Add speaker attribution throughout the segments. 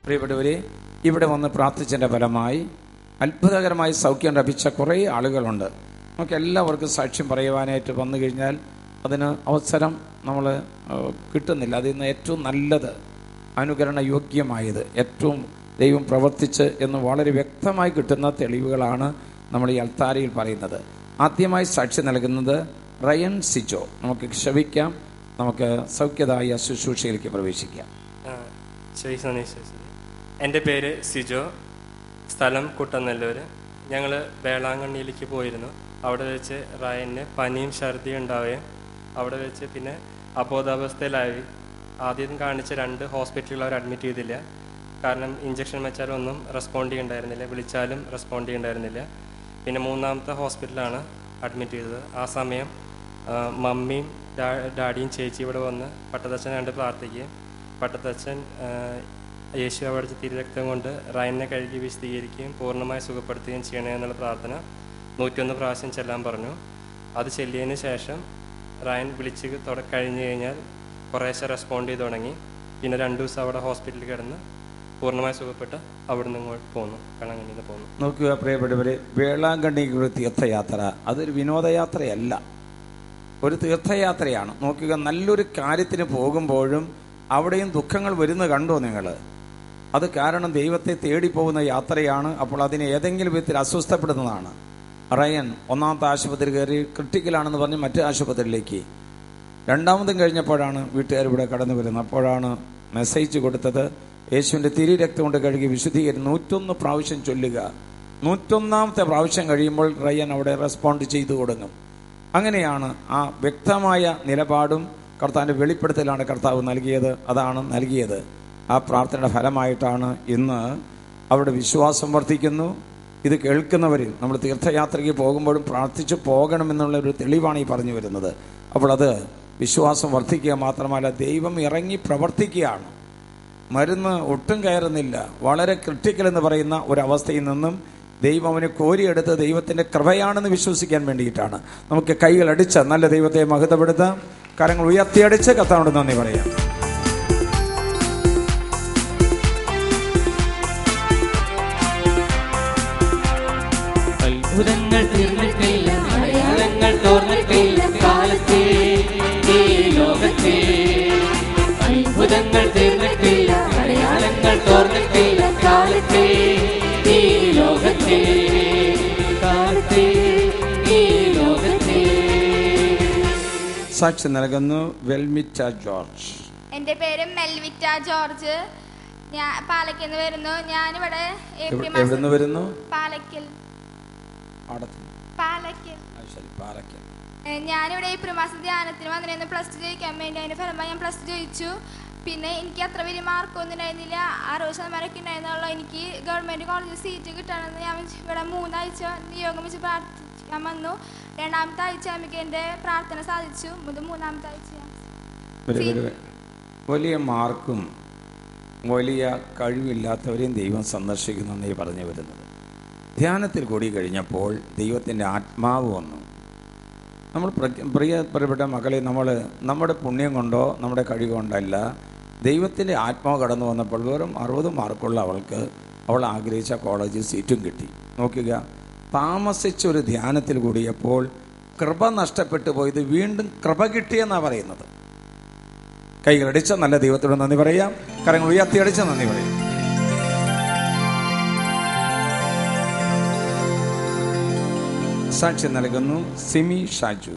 Speaker 1: പ്രിയപ്പെട്ടവരെ ഇവിടെ വന്ന് പ്രാർത്ഥിച്ചതിൻ്റെ ഫലമായി അത്ഭുതകരമായി സൗഖ്യം ലഭിച്ച കുറേ ആളുകളുണ്ട് നമുക്ക് എല്ലാവർക്കും സാക്ഷ്യം പറയുവാനായിട്ട് വന്നു കഴിഞ്ഞാൽ അതിന് അവസരം നമ്മൾ കിട്ടുന്നില്ല അതിൽ നിന്ന് ഏറ്റവും നല്ലത് അനുകരണ യോഗ്യമായത് ഏറ്റവും ദൈവം പ്രവർത്തിച്ച് എന്ന് വളരെ വ്യക്തമായി കിട്ടുന്ന തെളിവുകളാണ് നമ്മൾ ഈ അൽത്താരയിൽ പറയുന്നത് ആദ്യമായി സാക്ഷി നൽകുന്നത് റയൻ സിജോ നമുക്ക് ക്ഷമിക്കാം നമുക്ക് സൗഖ്യദായ ശുശ്രൂഷയിലേക്ക് പ്രവേശിക്കാം
Speaker 2: ആ, ശരി സോനി ശരി ശരി. എൻ്റെ പേര് സിജോ സ്ഥലം കുട്ടനെല്ലൂർ ഞങ്ങൾ വേളാങ്കണ്ണിയിലേക്ക് പോയിരുന്നു അവിടെ വെച്ച് റയന് പനിയും ഛർദിയും ഉണ്ടാവുകയും അവിടെ വെച്ച് പിന്നെ അബോധാവസ്ഥയിലായി ആദ്യം കാണിച്ച രണ്ട് ഹോസ്പിറ്റലുകൾ അവർ അഡ്മിറ്റ് ചെയ്തില്ല കാരണം ഇഞ്ചക്ഷൻ വെച്ചാലും ഒന്നും റെസ്പോണ്ട് ചെയ്യുന്നുണ്ടായിരുന്നില്ല വിളിച്ചാലും റെസ്പോണ്ട് ചെയ്യുന്നുണ്ടായിരുന്നില്ല പിന്നെ മൂന്നാമത്തെ ഹോസ്പിറ്റലാണ് അഡ്മിറ്റ് ചെയ്തത് ആ സമയം ആ, മമ്മിയും ഡാ- ഡാഡിയും ചേച്ചി ഇവിടെ വന്ന് പട്ടത്തച്ഛനെ കണ്ട് പ്രാർത്ഥിക്കുകയും പട്ടത്തച്ഛൻ ആ, യേശു അവിടുത്തെ തിരുരക്തം കൊണ്ട് റയനെ കഴുകി വിശദീകരിക്കുകയും പൂർണ്ണമായി സുഖപ്പെടുത്തുകയും ചെയ്യണേ എന്നുള്ള പ്രാർത്ഥന നൂറ്റൊന്ന് പ്രാവശ്യം ചെല്ലാൻ പറഞ്ഞു അത് ചെല്ലിയതിന് ശേഷം റയൻ വിളിച്ച് തുട കഴിഞ്ഞ് കഴിഞ്ഞാൽ കുറേശ്ശെ റെസ്പോണ്ട് ചെയ്ത് തുടങ്ങി പിന്നെ രണ്ട് ദിവസം അവിടെ ഹോസ്പിറ്റലിൽ കിടന്ന് പൂർണ്ണമായി സുഖപ്പെട്ട് അവിടുന്ന് ഇങ്ങോട്ട് പോന്നു കണങ്ങണിയിൽ നിന്ന് പോന്നു
Speaker 1: നോക്കുക പ്രിയപ്പെട്ടവരെ വേളാങ്കണ്ണിക്ക് ഒരു തീർത്ഥയാത്ര അതൊരു വിനോദയാത്രയല്ല ഒരു തീർത്ഥയാത്രയാണ് നോക്കുക നല്ലൊരു കാര്യത്തിന് പോകുമ്പോഴും അവിടെയും ദുഃഖങ്ങൾ വരുന്ന കണ്ടോ നിങ്ങൾ അത് കാരണം ദൈവത്തെ തേടി പോകുന്ന യാത്രയാണ് അപ്പോൾ അതിനെ ഏതെങ്കിലും വിധത്തിൽ അസ്വസ്ഥപ്പെടുന്നതാണ് റയൻ ഒന്നാമത്തെ ആശുപത്രി കയറി ക്രിട്ടിക്കലാണെന്ന് പറഞ്ഞ് മറ്റേ ആശുപത്രിയിലേക്ക് രണ്ടാമതും കഴിഞ്ഞപ്പോഴാണ് വീട്ടുകാർ ഇവിടെ കടന്നു വരുന്നത് അപ്പോഴാണ് മെസ്സേജ് കൊടുത്തത് യേശുവിൻ്റെ തിരി രക്തം കൊണ്ട് കഴുകി വിശുദ്ധീകരി നൂറ്റൊന്ന് പ്രാവശ്യം ചൊല്ലുക നൂറ്റൊന്നാമത്തെ പ്രാവശ്യം കഴിയുമ്പോൾ റയ്യൻ അവിടെ റെസ്പോണ്ട് ചെയ്തു കൊടുക്കും അങ്ങനെയാണ് ആ വ്യക്തമായ നിലപാടും കർത്താവിൻ്റെ വെളിപ്പെടുത്തലാണ് കർത്താവ് നൽകിയത് അതാണ് നൽകിയത് ആ പ്രാർത്ഥനയുടെ ഫലമായിട്ടാണ് ഇന്ന് അവിടെ വിശ്വാസം വർദ്ധിക്കുന്നു ഇത് കേൾക്കുന്നവരിൽ നമ്മൾ തീർത്ഥയാത്രയ്ക്ക് പോകുമ്പോഴും പ്രാർത്ഥിച്ചു പോകണമെന്നുള്ള ഒരു തെളിവാണ് ഈ പറഞ്ഞു വരുന്നത് അപ്പോൾ അത് വിശ്വാസം വർദ്ധിക്കുക മാത്രമല്ല ദൈവം ഇറങ്ങി പ്രവർത്തിക്കുകയാണ് മരുന്ന് ഒട്ടും കയറുന്നില്ല വളരെ ക്രിട്ടിക്കൽ എന്ന് പറയുന്ന ഒരവസ്ഥയിൽ നിന്നും ദൈവം അവനെ കോരിയെടുത്ത് ദൈവത്തിൻ്റെ കൃപയാണെന്ന് വിശ്വസിക്കാൻ വേണ്ടിയിട്ടാണ് നമുക്ക് കൈകൾ അടിച്ച് നല്ല ദൈവത്തെ മഹത്വപ്പെടുത്താം കരങ്ങൾ ഉയർത്തിയടിച്ച് കത്താനോട് നന്ദി പറയാം
Speaker 3: അത്ഭുതങ്ങൾ തീർന്നിട്ടില്ല അടയാളങ്ങൾ തോർന്നിട്ടില്ല കാലത്തെ ഈ ലോകത്തെ അത്ഭുതങ്ങൾ തീർന്നിട്ടില്ല അടയാളങ്ങൾ തോർന്നിട്ടില്ല കാലത്തെ ഈ ലോകത്തെ കാലത്തെ ഈ ലോകത്തെ
Speaker 1: സാക്ഷി നൽകുന്നു വെൽമിറ്റ ജോർജ്
Speaker 4: എൻ്റെ പേര് മെൽവിറ്റ ജോർജ് ഞാൻ പാലക്കിൽ നിന്ന് വരുന്നു ഞാനിവിടെ ഏപ്രിൽ
Speaker 1: എവിടെ നിന്ന്
Speaker 4: മാസം
Speaker 1: വരുന്നു
Speaker 4: പാലക്കിൽ
Speaker 1: ആടത്ത്
Speaker 4: പാലക്കിൽ
Speaker 1: ആ, ശരി പാലക്കൽ
Speaker 4: ഏ, ഞാനിവിടെ ഏപ്രിൽ മാസം ധ്യാനത്തിന് വന്നിരുന്നു പ്ലസ് ടു ജയിക്കാൻ വേണ്ടി അതിൻ്റെ ഫലമായി ഞാൻ പ്ലസ് ടു ജയിച്ചു പിന്നെ എനിക്ക് അത്ര വലിയ മാർക്കൊന്നും ഉണ്ടായിരുന്നില്ല അറുപത് ശതമാനമൊക്കെ ഉണ്ടായിരുന്നുള്ളൂ എനിക്ക് ഗവൺമെൻറ് കോളേജിൽ സീറ്റ് കിട്ടണമെന്ന് ഞാൻ വിചാരിച്ചു. ഇവിടെ മൂന്നാഴ്ച നിയോഗം വെച്ച് പ്രാർത്ഥിക്കാൻ വന്നു രണ്ടാമത്തെ ആഴ്ച നമുക്ക് എൻ്റെ പ്രാർത്ഥന സാധിച്ചു ഇത് മൂന്നാമത്തെ ആഴ്ചയാണ്
Speaker 1: ഒരു- ഒരു വലിയ മാർക്കും വലിയ കഴിവില്ലാത്തവരെയും ദൈവം സന്ദർശിക്കുന്നു പറഞ്ഞു വരുന്നത് ധ്യാനത്തിൽ കൂടി കഴിഞ്ഞപ്പോൾ ദൈവത്തിൻ്റെ ആത്മാവ് വന്നു നമ്മൾ പ്ര- പ്രിയ പ്രിയപ്പെട്ട മക്കളെ നമ്മൾ നമ്മുടെ പുണ്യം കൊണ്ടോ നമ്മുടെ കഴിവ് കൊണ്ടല്ല ദൈവത്തിൻ്റെ ആത്മാവ് കടന്നു വന്നപ്പോൾ വെറും അറുപത് മാർക്കുള്ള അവൾക്ക് അവൾ ആഗ്രഹിച്ച കോളേജിൽ സീറ്റും കിട്ടി നോക്കുക താമസിച്ചൊരു ധ്യാനത്തിൽ കൂടിയപ്പോൾ കൃപ നഷ്ടപ്പെട്ടു പോയത് വീണ്ടും കൃപ കിട്ടിയെന്നാണ് പറയുന്നത് കൈകളടിച്ച നല്ല ദൈവത്തോട് നന്ദി പറയാം കരങ്ങൾ ഉയർത്തിയടിച്ച നന്ദി പറയാം സാക്ഷ്യം നൽകുന്നു സിമി ഷാജു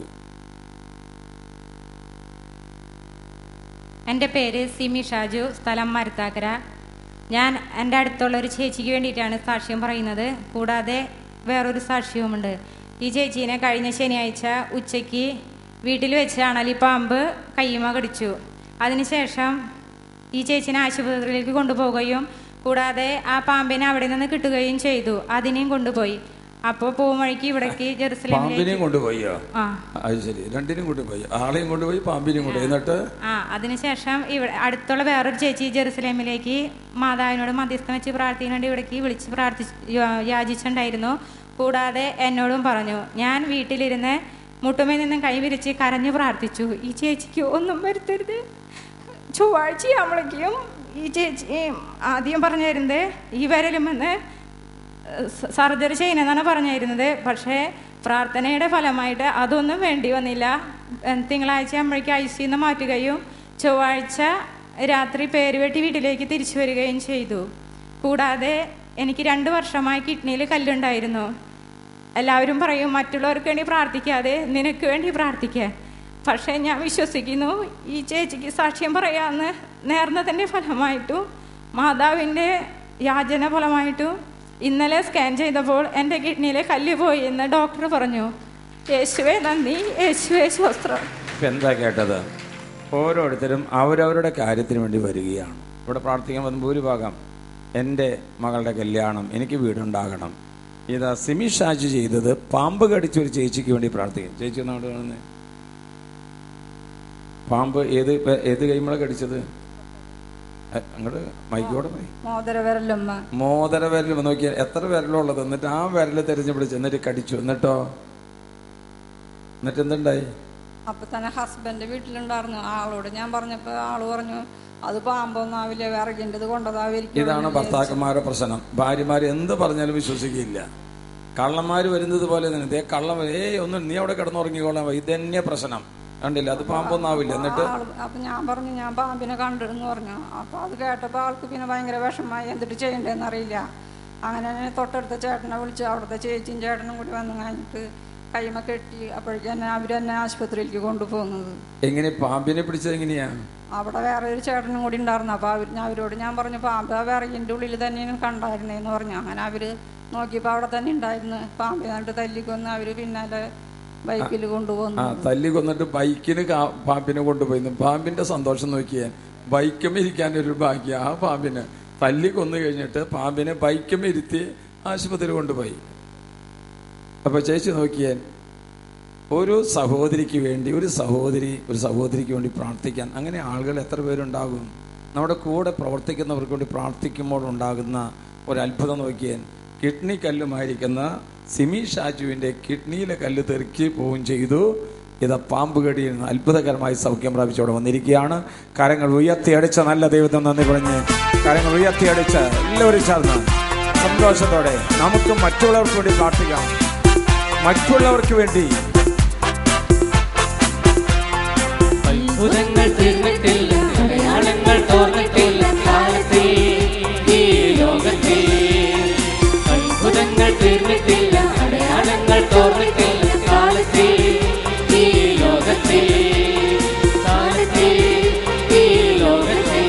Speaker 5: എൻ്റെ പേര് സിമി ഷാജു സ്ഥലം മരുത്താക്കര ഞാൻ എൻ്റെ അടുത്തുള്ള ഒരു ചേച്ചിക്ക് വേണ്ടിയിട്ടാണ് സാക്ഷ്യം പറയുന്നത് കൂടാതെ വേറൊരു സാക്ഷ്യവുമുണ്ട് ഈ ചേച്ചീനെ കഴിഞ്ഞ ശനിയാഴ്ച ഉച്ചയ്ക്ക് വീട്ടിൽ വെച്ച് അണലി പാമ്പ് കയ്യുമ കടിച്ചു അതിനുശേഷം ഈ ചേച്ചിനെ ആശുപത്രിയിലേക്ക് കൊണ്ടുപോവുകയും കൂടാതെ ആ പാമ്പിനെ അവിടെ നിന്ന് കിട്ടുകയും ചെയ്തു അതിനെയും കൊണ്ടുപോയി അപ്പോൾ പോകുമ്പോഴേക്ക് ഇവിടേക്ക് ജെറുസലേമിലേക്ക്
Speaker 1: പാമ്പിനെയും കൊണ്ടുപോയോ
Speaker 5: ആ
Speaker 1: അത് ശരി രണ്ടിനും കൊണ്ടുപോയി ആളെയും കൊണ്ടുപോയി പാമ്പിനെയും കൊണ്ടുപോയി എന്നിട്ട്
Speaker 5: ആ അതിനുശേഷം ഇവിടെ അടുത്തുള്ള വേറൊരു ചേച്ചി ജെറുസലേമിലേക്ക് മാതാവിനോട് മധ്യസ്ഥം വെച്ച് പ്രാർത്ഥിക്കാൻ വേണ്ടി ഇവിടേക്ക് വിളിച്ച് പ്രാർത്ഥി യാ- യാചിച്ചിട്ടുണ്ടായിരുന്നു കൂടാതെ എന്നോടും പറഞ്ഞു ഞാൻ വീട്ടിലിരുന്ന് മുട്ടുമേ നിന്നും കൈവിരിച്ച് കരഞ്ഞു പ്രാർത്ഥിച്ചു ഈ ചേച്ചിക്ക് ഒന്നും വരുത്തരുത് ചൊവ്വാഴ്ച ആവുമ്പോഴേക്കും ഈ ചേച്ചി ഈ ആദ്യം പറഞ്ഞിരുന്നത് ഈ വിരലുമെന്ന് സർജറി ചെയ്യണമെന്നാണ് പറഞ്ഞിരുന്നത് പക്ഷേ പ്രാർത്ഥനയുടെ ഫലമായിട്ട് അതൊന്നും വേണ്ടി വന്നില്ല ഏഹ് തിങ്കളാഴ്ച ആകുമ്പോഴേക്കും ഐ സിന്ന് മാറ്റുകയും ചൊവ്വാഴ്ച രാത്രി പേരുവെട്ടി വീട്ടിലേക്ക് തിരിച്ചു വരികയും ചെയ്തു കൂടാതെ എനിക്ക് രണ്ട് വർഷമായി കിഡ്നിയിൽ കല്ലുണ്ടായിരുന്നു എല്ലാവരും പറയും മറ്റുള്ളവർക്ക് വേണ്ടി പ്രാർത്ഥിക്കാതെ നിനക്ക് വേണ്ടി പ്രാർത്ഥിക്കാൻ പക്ഷേ ഞാൻ വിശ്വസിക്കുന്നു ഈ ചേച്ചിക്ക് സാക്ഷ്യം പറയാമെന്ന് നേർന്നതിൻ്റെ ഫലമായിട്ടും മാതാവിൻ്റെ യാചന ഫലമായിട്ടും ഇന്നലെ സ്കാൻ ചെയ്തപ്പോൾ എൻ്റെ കിഡ്നിയിലെ കല്ല് പോയി എന്ന് ഡോക്ടർ പറഞ്ഞു യേശുവേ നന്ദി യേശുവേ ശോസ്ത്രം
Speaker 1: ഇപ്പം എന്താ കേട്ടത് ഓരോരുത്തരും അവരവരുടെ കാര്യത്തിന് വേണ്ടി വരികയാണ് ഇവിടെ പ്രാർത്ഥിക്കാൻ വന്ന ഭൂരിഭാഗം എൻ്റെ മകളുടെ കല്യാണം എനിക്ക് വീടുണ്ടാകണം ഇത് സിമി ഷാജി ചെയ്തത് പാമ്പ് കടിച്ച ഒരു ചേച്ചിക്ക് വേണ്ടി പ്രാർത്ഥിക്കും ചേച്ചി ഒന്നാണ്ട് കാണുന്നേ പാമ്പ് ഏത് ഏത് കൈമള കടിച്ചത് അ- അങ്ങോട്ട് മൈക്കോടെ പോയി
Speaker 6: മോതിര വിരലുമ്മ
Speaker 1: മോതിര വിരൽ നോക്കിയാൽ എത്ര വിരലുള്ളത് എന്നിട്ട് ആ വിരൽ തെരഞ്ഞു പിടിച്ച് എന്നിട്ട് കടിച്ചു എന്നിട്ടോ എന്നിട്ട് എന്തുണ്ടായി
Speaker 6: അപ്പൊ തന്നെ ഹസ്ബൻഡ് വീട്ടിലുണ്ടായിരുന്നു ആളോട് ഞാൻ പറഞ്ഞപ്പോ ആള് പറഞ്ഞു അത് പാമ്പൊന്നാവില്ല വിറകിൻ്റെത് കൊണ്ടതാവിരിക്കും
Speaker 1: ഇതാണ് ഭർത്താക്കന്മാരുടെ പ്രശ്നം ഭാര്യമാർ എന്ത് പറഞ്ഞാലും വിശ്വസിക്കില്ല കള്ളന്മാർ വരുന്നത് പോലെ തന്നെ ഇതേ കള്ളം വരും. ഏയ് ഒന്നും നീ അവിടെ കിടന്നുറങ്ങിക്കോളാം ഇത് തന്നെ പ്രശ്നം കണ്ടില്ല അത് പാമ്പൊന്നാവില്ല എന്നിട്ട്
Speaker 6: ആള് അപ്പൊ ഞാൻ പറഞ്ഞു ഞാൻ പാമ്പിനെ കണ്ടിരുന്നു പറഞ്ഞു അപ്പൊ അത് കേട്ടപ്പോ ആൾക്ക് പിന്നെ ഭയങ്കര വിഷമമായി എന്തിട്ട് ചെയ്യണ്ടേന്ന് അറിയില്ല അങ്ങനെ തന്നെ തൊട്ടടുത്ത ചേട്ടനെ വിളിച്ച് അവിടുത്തെ ചേച്ചിയും ചേട്ടനും കൂടി വന്നു കഴിഞ്ഞിട്ട് കൈമ കെട്ടി അപ്പോഴേക്കും എന്നെ അവരെന്നെ ആശുപത്രിയിലേക്ക് കൊണ്ടുപോകുന്നത്
Speaker 1: എങ്ങനെ പാമ്പിനെ പിടിച്ചത് എങ്ങനെയാ
Speaker 6: അവിടെ വേറെ ഒരു ചേട്ടനും കൂടി ഉണ്ടായിരുന്നു അപ്പോൾ അവർ ഞാൻ അവരോട് ഞാൻ പറഞ്ഞു പാമ്പ് ആ വിറകിൻ്റെ ഉള്ളിൽ തന്നെയാണ് കണ്ടായിരുന്നേന്ന് പറഞ്ഞു അങ്ങനെ അവർ നോക്കിയപ്പോൾ അവിടെ തന്നെ ഉണ്ടായിരുന്നു പാമ്പ് എന്നിട്ട് തല്ലിക്കൊന്ന് അവർ പിന്നാലെ ബൈക്കിൽ കൊണ്ടുപോകുന്നു
Speaker 1: ആ തല്ലി കൊന്നിട്ട് ബൈക്കിന് കാ- പാമ്പിനെ കൊണ്ടുപോയി പാമ്പിന്റെ സന്തോഷം നോക്കിയാൽ ബൈക്കും ഇരിക്കാൻ ഒരു ഭാഗ്യം ആ പാമ്പിന് തല്ലി കൊന്നു കഴിഞ്ഞിട്ട് പാമ്പിനെ ബൈക്കും ഇരുത്തി ആശുപത്രി കൊണ്ടുപോയി അപ്പൊ ചേച്ചി നോക്കിയാൽ ഒരു സഹോദരിക്ക് വേണ്ടി ഒരു സഹോദരി ഒരു സഹോദരിക്ക് വേണ്ടി പ്രാർത്ഥിക്കാൻ അങ്ങനെ ആളുകൾ എത്ര പേരുണ്ടാകും നമ്മുടെ കൂടെ പ്രവർത്തിക്കുന്നവർക്ക് വേണ്ടി പ്രാർത്ഥിക്കുമ്പോൾ ഉണ്ടാകുന്ന ഒരു അത്ഭുതം നോക്കിയാൽ കിഡ്നി കല്ലുമായിരിക്കുന്ന സിമി ഷാജുവിൻ്റെ കിഡ്നിയിലെ കല്ല് തെറുക്കി പോവുകയും ചെയ്തു ഇത് പാമ്പ് കടിയിൽ നിന്ന് അത്ഭുതകരമായി സൗഖ്യം പ്രാപിച്ചവിടെ വന്നിരിക്കുകയാണ് കരങ്ങൾ ഉയർത്തിയടിച്ച നല്ല ദൈവത്തെ നന്ദി പറഞ്ഞ് കരങ്ങൾ ഉയർത്തിയടിച്ച് എല്ലാവരും ചേർന്ന് സന്തോഷത്തോടെ നമുക്ക് മറ്റുള്ളവർക്ക് വേണ്ടി പ്രാർത്ഥിക്കാം മറ്റുള്ളവർക്ക് വേണ്ടി
Speaker 3: അത്ഭുതങ്ങൾ തീർന്നിട്ടില്ല അടയാളങ്ങൾ തോർന്നിട്ടില്ല കാലത്തിൽ ഈ ലോകത്തിൽ അത്ഭുതങ്ങൾ തീർന്നിട്ടില്ല അടയാളങ്ങൾ തോർന്നിട്ടില്ല കാലത്തിൽ ഈ ലോകത്തിൽ കാലത്തിൽ ഈ ലോകത്തിൽ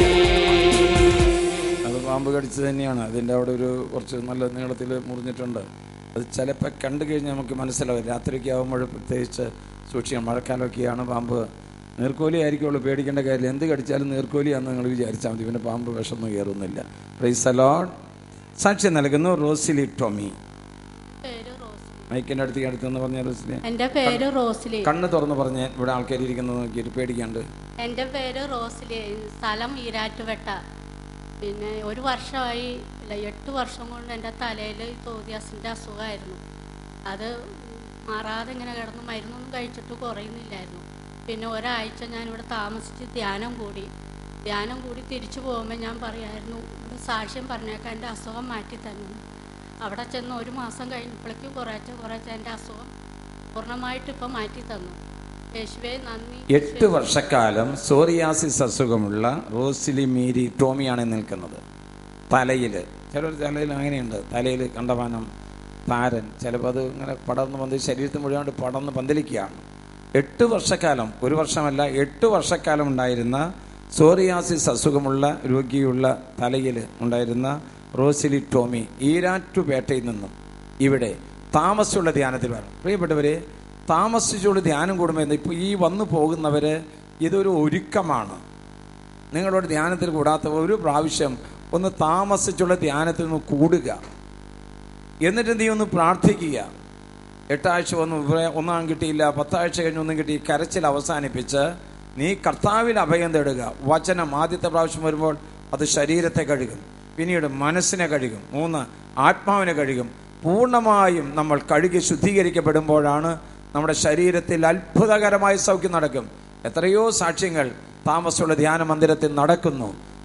Speaker 1: അത് പാമ്പ് കടിച്ചത് തന്നെയാണ് അതിൻ്റെ അവിടെ ഒരു കുറച്ച് നല്ല നീളത്തിൽ മുറിഞ്ഞിട്ടുണ്ട് അത് ചിലപ്പോൾ കണ്ടു കഴിഞ്ഞാൽ നമുക്ക് മനസ്സിലാവും രാത്രിയൊക്കെ ആകുമ്പോൾ പ്രത്യേകിച്ച് സൂക്ഷിക്കണം മഴക്കാലമൊക്കെയാണ് പാമ്പ് നീർക്കോലി ആയിരിക്കുള്ളൂ പേടിക്കേണ്ട കാര്യമില്ല എന്ത് കടിച്ചാലും നീർക്കോലിയാണെന്ന് നിങ്ങൾ വിചാരിച്ചാൽ മതി പിന്നെ പാമ്പ് വിഷമൊന്നും കയറുന്നില്ല പ്രൈസ് അലോഡ് സാക്ഷ്യം നൽകുന്നു റോസിലി ടോമി
Speaker 7: പേര് റോസ്
Speaker 1: മൈക്കിൻ്റെ അടുത്തേക്ക് അടുത്തെന്ന് പറഞ്ഞ റോസിലി
Speaker 7: എൻ്റെ പേര് റോസ്ലി
Speaker 1: കണ്ണ് തുറന്ന് പറഞ്ഞ് ഇവിടെ ആൾക്കാർ ഇരിക്കുന്നത് നോക്കിയിട്ട് പേടിക്കാണ്ട്
Speaker 7: എൻ്റെ പേര് റോസ്ലി സ്ഥലം ഈരാറ്റുപെട്ട പിന്നെ ഒരു വർഷമായി ഇല്ല എട്ട് വർഷം കൊണ്ട് എൻ്റെ തലയിൽ തോതിയാസിൻ്റെ അസുഖമായിരുന്നു അത് മാറാതെ ഇങ്ങനെ കിടന്ന് മരുന്നൊന്നും കഴിച്ചിട്ട് കുറയുന്നില്ലായിരുന്നു പിന്നെ ഒരാഴ്ച ഞാനിവിടെ താമസിച്ച് ധ്യാനം കൂടി ധ്യാനം കൂടി തിരിച്ചു പോകുമ്പോൾ ഞാൻ പറയായിരുന്നു ഇവിടെ സാക്ഷ്യം പറഞ്ഞേക്കാൻ എൻ്റെ അസുഖം മാറ്റി തന്നു അവിടെ ചെന്ന് ഒരു മാസം കഴിഞ്ഞപ്പോഴേക്കും കുറേശ്ശെ കുറേശ്ശെ എൻ്റെ അസുഖം പൂർണ്ണമായിട്ട് ഇപ്പം മാറ്റി തന്നു യേശുവേ നന്ദി
Speaker 1: എട്ട് വർഷക്കാലം സോറിയാസിസ് അസുഖമുള്ള റോസിലി മീരി ടോമിയാണ് നിൽക്കുന്നത് തലയിൽ ചിലർ തലയിൽ അങ്ങനെയുണ്ട് തലയിൽ കണ്ടമാനം താരൻ ചിലപ്പോൾ അത് ഇങ്ങനെ പടർന്ന് പന്തി ശരീരത്തിൽ മുഴുവൻ പടർന്ന് പന്തലിക്കുകയാണ് എട്ട് വർഷക്കാലം ഒരു വർഷമല്ല എട്ട് വർഷക്കാലം ഉണ്ടായിരുന്ന സോറിയാസിസ് അസുഖമുള്ള രോഗിയുള്ള തലയിൽ ഉണ്ടായിരുന്ന റോസിലി ടോമി ഈരാറ്റുപേട്ടയിൽ നിന്നും ഇവിടെ താമസിച്ചുള്ള ധ്യാനത്തിൽ വരണം പ്രിയപ്പെട്ടവരെ താമസിച്ചുള്ള ധ്യാനം കൂടുമ്പോൾ ഇപ്പോൾ ഈ വന്നു പോകുന്നവർ ഇതൊരു ഒരുക്കമാണ് നിങ്ങളോട് ധ്യാനത്തിൽ കൂടാത്ത ഒരു പ്രാവശ്യം ഒന്ന് താമസിച്ചുള്ള ധ്യാനത്തിൽ നിന്ന് കൂടുക എന്നിട്ട് നീ ഒന്ന് പ്രാർത്ഥിക്കുക എട്ടാഴ്ച ഒന്നും ഇവിടെ ഒന്നാം കിട്ടിയില്ല പത്താഴ്ച കഴിഞ്ഞ് ഒന്നും കിട്ടി കരച്ചിൽ അവസാനിപ്പിച്ച് നീ കർത്താവിൽ അഭയം തേടുക വചനം ആദ്യത്തെ പ്രാവശ്യം വരുമ്പോൾ അത് ശരീരത്തെ കഴുകും പിന്നീട് മനസ്സിനെ കഴുകും മൂന്ന് ആത്മാവിനെ കഴുകും പൂർണ്ണമായും നമ്മൾ കഴുകി ശുദ്ധീകരിക്കപ്പെടുമ്പോഴാണ് നമ്മുടെ ശരീരത്തിൽ അത്ഭുതകരമായ സൗഖ്യം നടക്കും എത്രയോ സാക്ഷ്യങ്ങൾ താമസമുള്ള ധ്യാന മന്ദിരത്തിൽ നടക്കുന്നു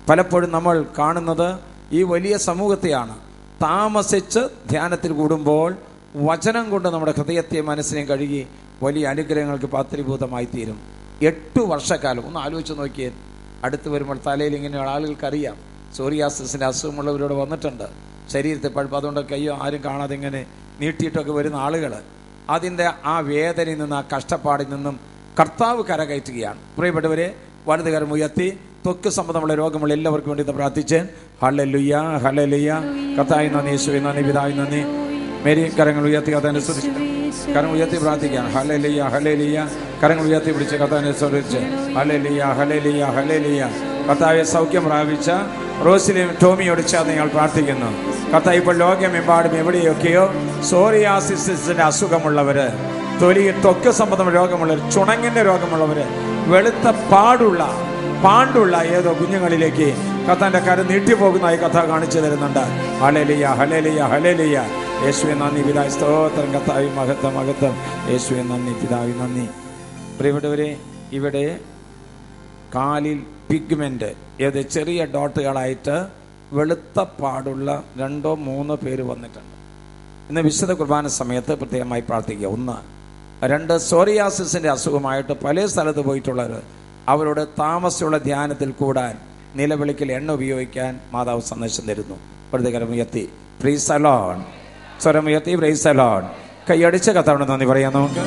Speaker 1: പലപ്പോഴും നമ്മൾ കാണുന്നത് ഈ വലിയ സമൂഹത്തെയാണ് താമസിച്ച് ധ്യാനത്തിൽ കൂടുമ്പോൾ വചനം കൊണ്ട് നമ്മുടെ ഹൃദയത്തെ മനസ്സിനെയും കഴുകി വലിയ അനുഗ്രഹങ്ങൾക്ക് പാത്രീഭൂതമായി തീരും എട്ട് വർഷക്കാലം ഒന്ന് ആലോചിച്ച് നോക്കിയേ അടുത്ത് വരുമ്പോൾ തലയിൽ ഇങ്ങനെയുള്ള ആളുകൾക്കറിയാം സോറിയാസിന്റെ അസുഖമുള്ളവരോട് വന്നിട്ടുണ്ട് ശരീരത്തെ പഴുപ്പ് അതുകൊണ്ടൊക്കെ അയ്യോ ആരും കാണാതെ ഇങ്ങനെ നീട്ടിയിട്ടൊക്കെ വരുന്ന ആളുകൾ അതിൻ്റെ ആ വേദനയിൽ നിന്ന് ആ കഷ്ടപ്പാടിൽ നിന്നും കർത്താവ് കരകയറ്റുകയാണ് പ്രിയപ്പെട്ടവരെ വലതുകരം ഉയർത്തി ത്വക്ക് സംബന്ധമുള്ള രോഗമുള്ള എല്ലാവർക്കും വേണ്ടി ഇത് പ്രാർത്ഥിച്ച് ഹലലുയ്യ ഹലലുയ്യ കർത്തായി നന്ദി യേശുവെ നന്ദി പിതാവി നന്ദി മേരി കരങ്ങൾ ഉയർത്തി കഥാനെ സ്തുതിച്ചു കരങ്ങൾ ഉയർത്തി പ്രാർത്ഥിക്കുകയാണ് ഹലലിയ ഹലലിയ കരങ്ങൾ ഉയർത്തി പിടിച്ച് കഥാനെ സ്തുതിച്ച് ഹലലിയ ഹലലിയ ഹലലിയ കർത്താവെ സൗഖ്യം പ്രാപിച്ച റോസിലെയും ടോമിയോട് ചേർന്ന് ഞങ്ങൾ പ്രാർത്ഥിക്കുന്നു കർത്താവ് ഇപ്പോൾ ലോകമെമ്പാടും എവിടെയൊക്കെയോ സോറിയാസിസിന്റെ അസുഖമുള്ളവര് തൊലി ത്വക്ക് സംബന്ധം രോഗമുള്ളവർ ചുണങ്ങിന്റെ രോഗമുള്ളവര് വെളുത്ത പാടുള്ള പാണ്ടുള്ള ഏതോ കുഞ്ഞുങ്ങളിലേക്ക് കത്താന്റെ കര നീട്ടിപ്പോകുന്നതായി കഥ കാണിച്ചു തരുന്നുണ്ട് ഹലേലിയ ഹലേലിയ ഹലേലിയ യേശുവെ നന്ദി പിതാവ് സ്തോത്രം കത്താവി മഹത്വം മഹത്വം യേശുവെ നന്ദി പിതാവി നന്ദി പ്രിയപ്പെട്ടവരെ ഇവിടെ കാലിൽ പിഗ്മെന്റ് ഏത് ചെറിയ ഡോട്ടുകളായിട്ട് വെളുത്ത പാടുള്ള രണ്ടോ മൂന്നോ പേര് വന്നിട്ടുണ്ട് ഇന്ന് വിശുദ്ധ കുർബാന സമയത്ത് പ്രത്യേകമായി പ്രാർത്ഥിക്കുക ഒന്ന് രണ്ട് സോറിയാസിന്റെ അസുഖമായിട്ട് പല സ്ഥലത്ത് പോയിട്ടുള്ളവർ അവരോട് താമസമുള്ള ധ്യാനത്തിൽ കൂടാൻ നിലവിളിക്കൽ എണ്ണ ഉപയോഗിക്കാൻ മാതാവ് സന്ദേശം തരുന്നു പ്രതികരം ഉയർത്തി പ്രീസ് അലോൺ സ്വരം ഉയർത്തി പ്രീസ് അലോൺ കൈയടിച്ച കഥയോട് നന്ദി പറയാം നമുക്ക്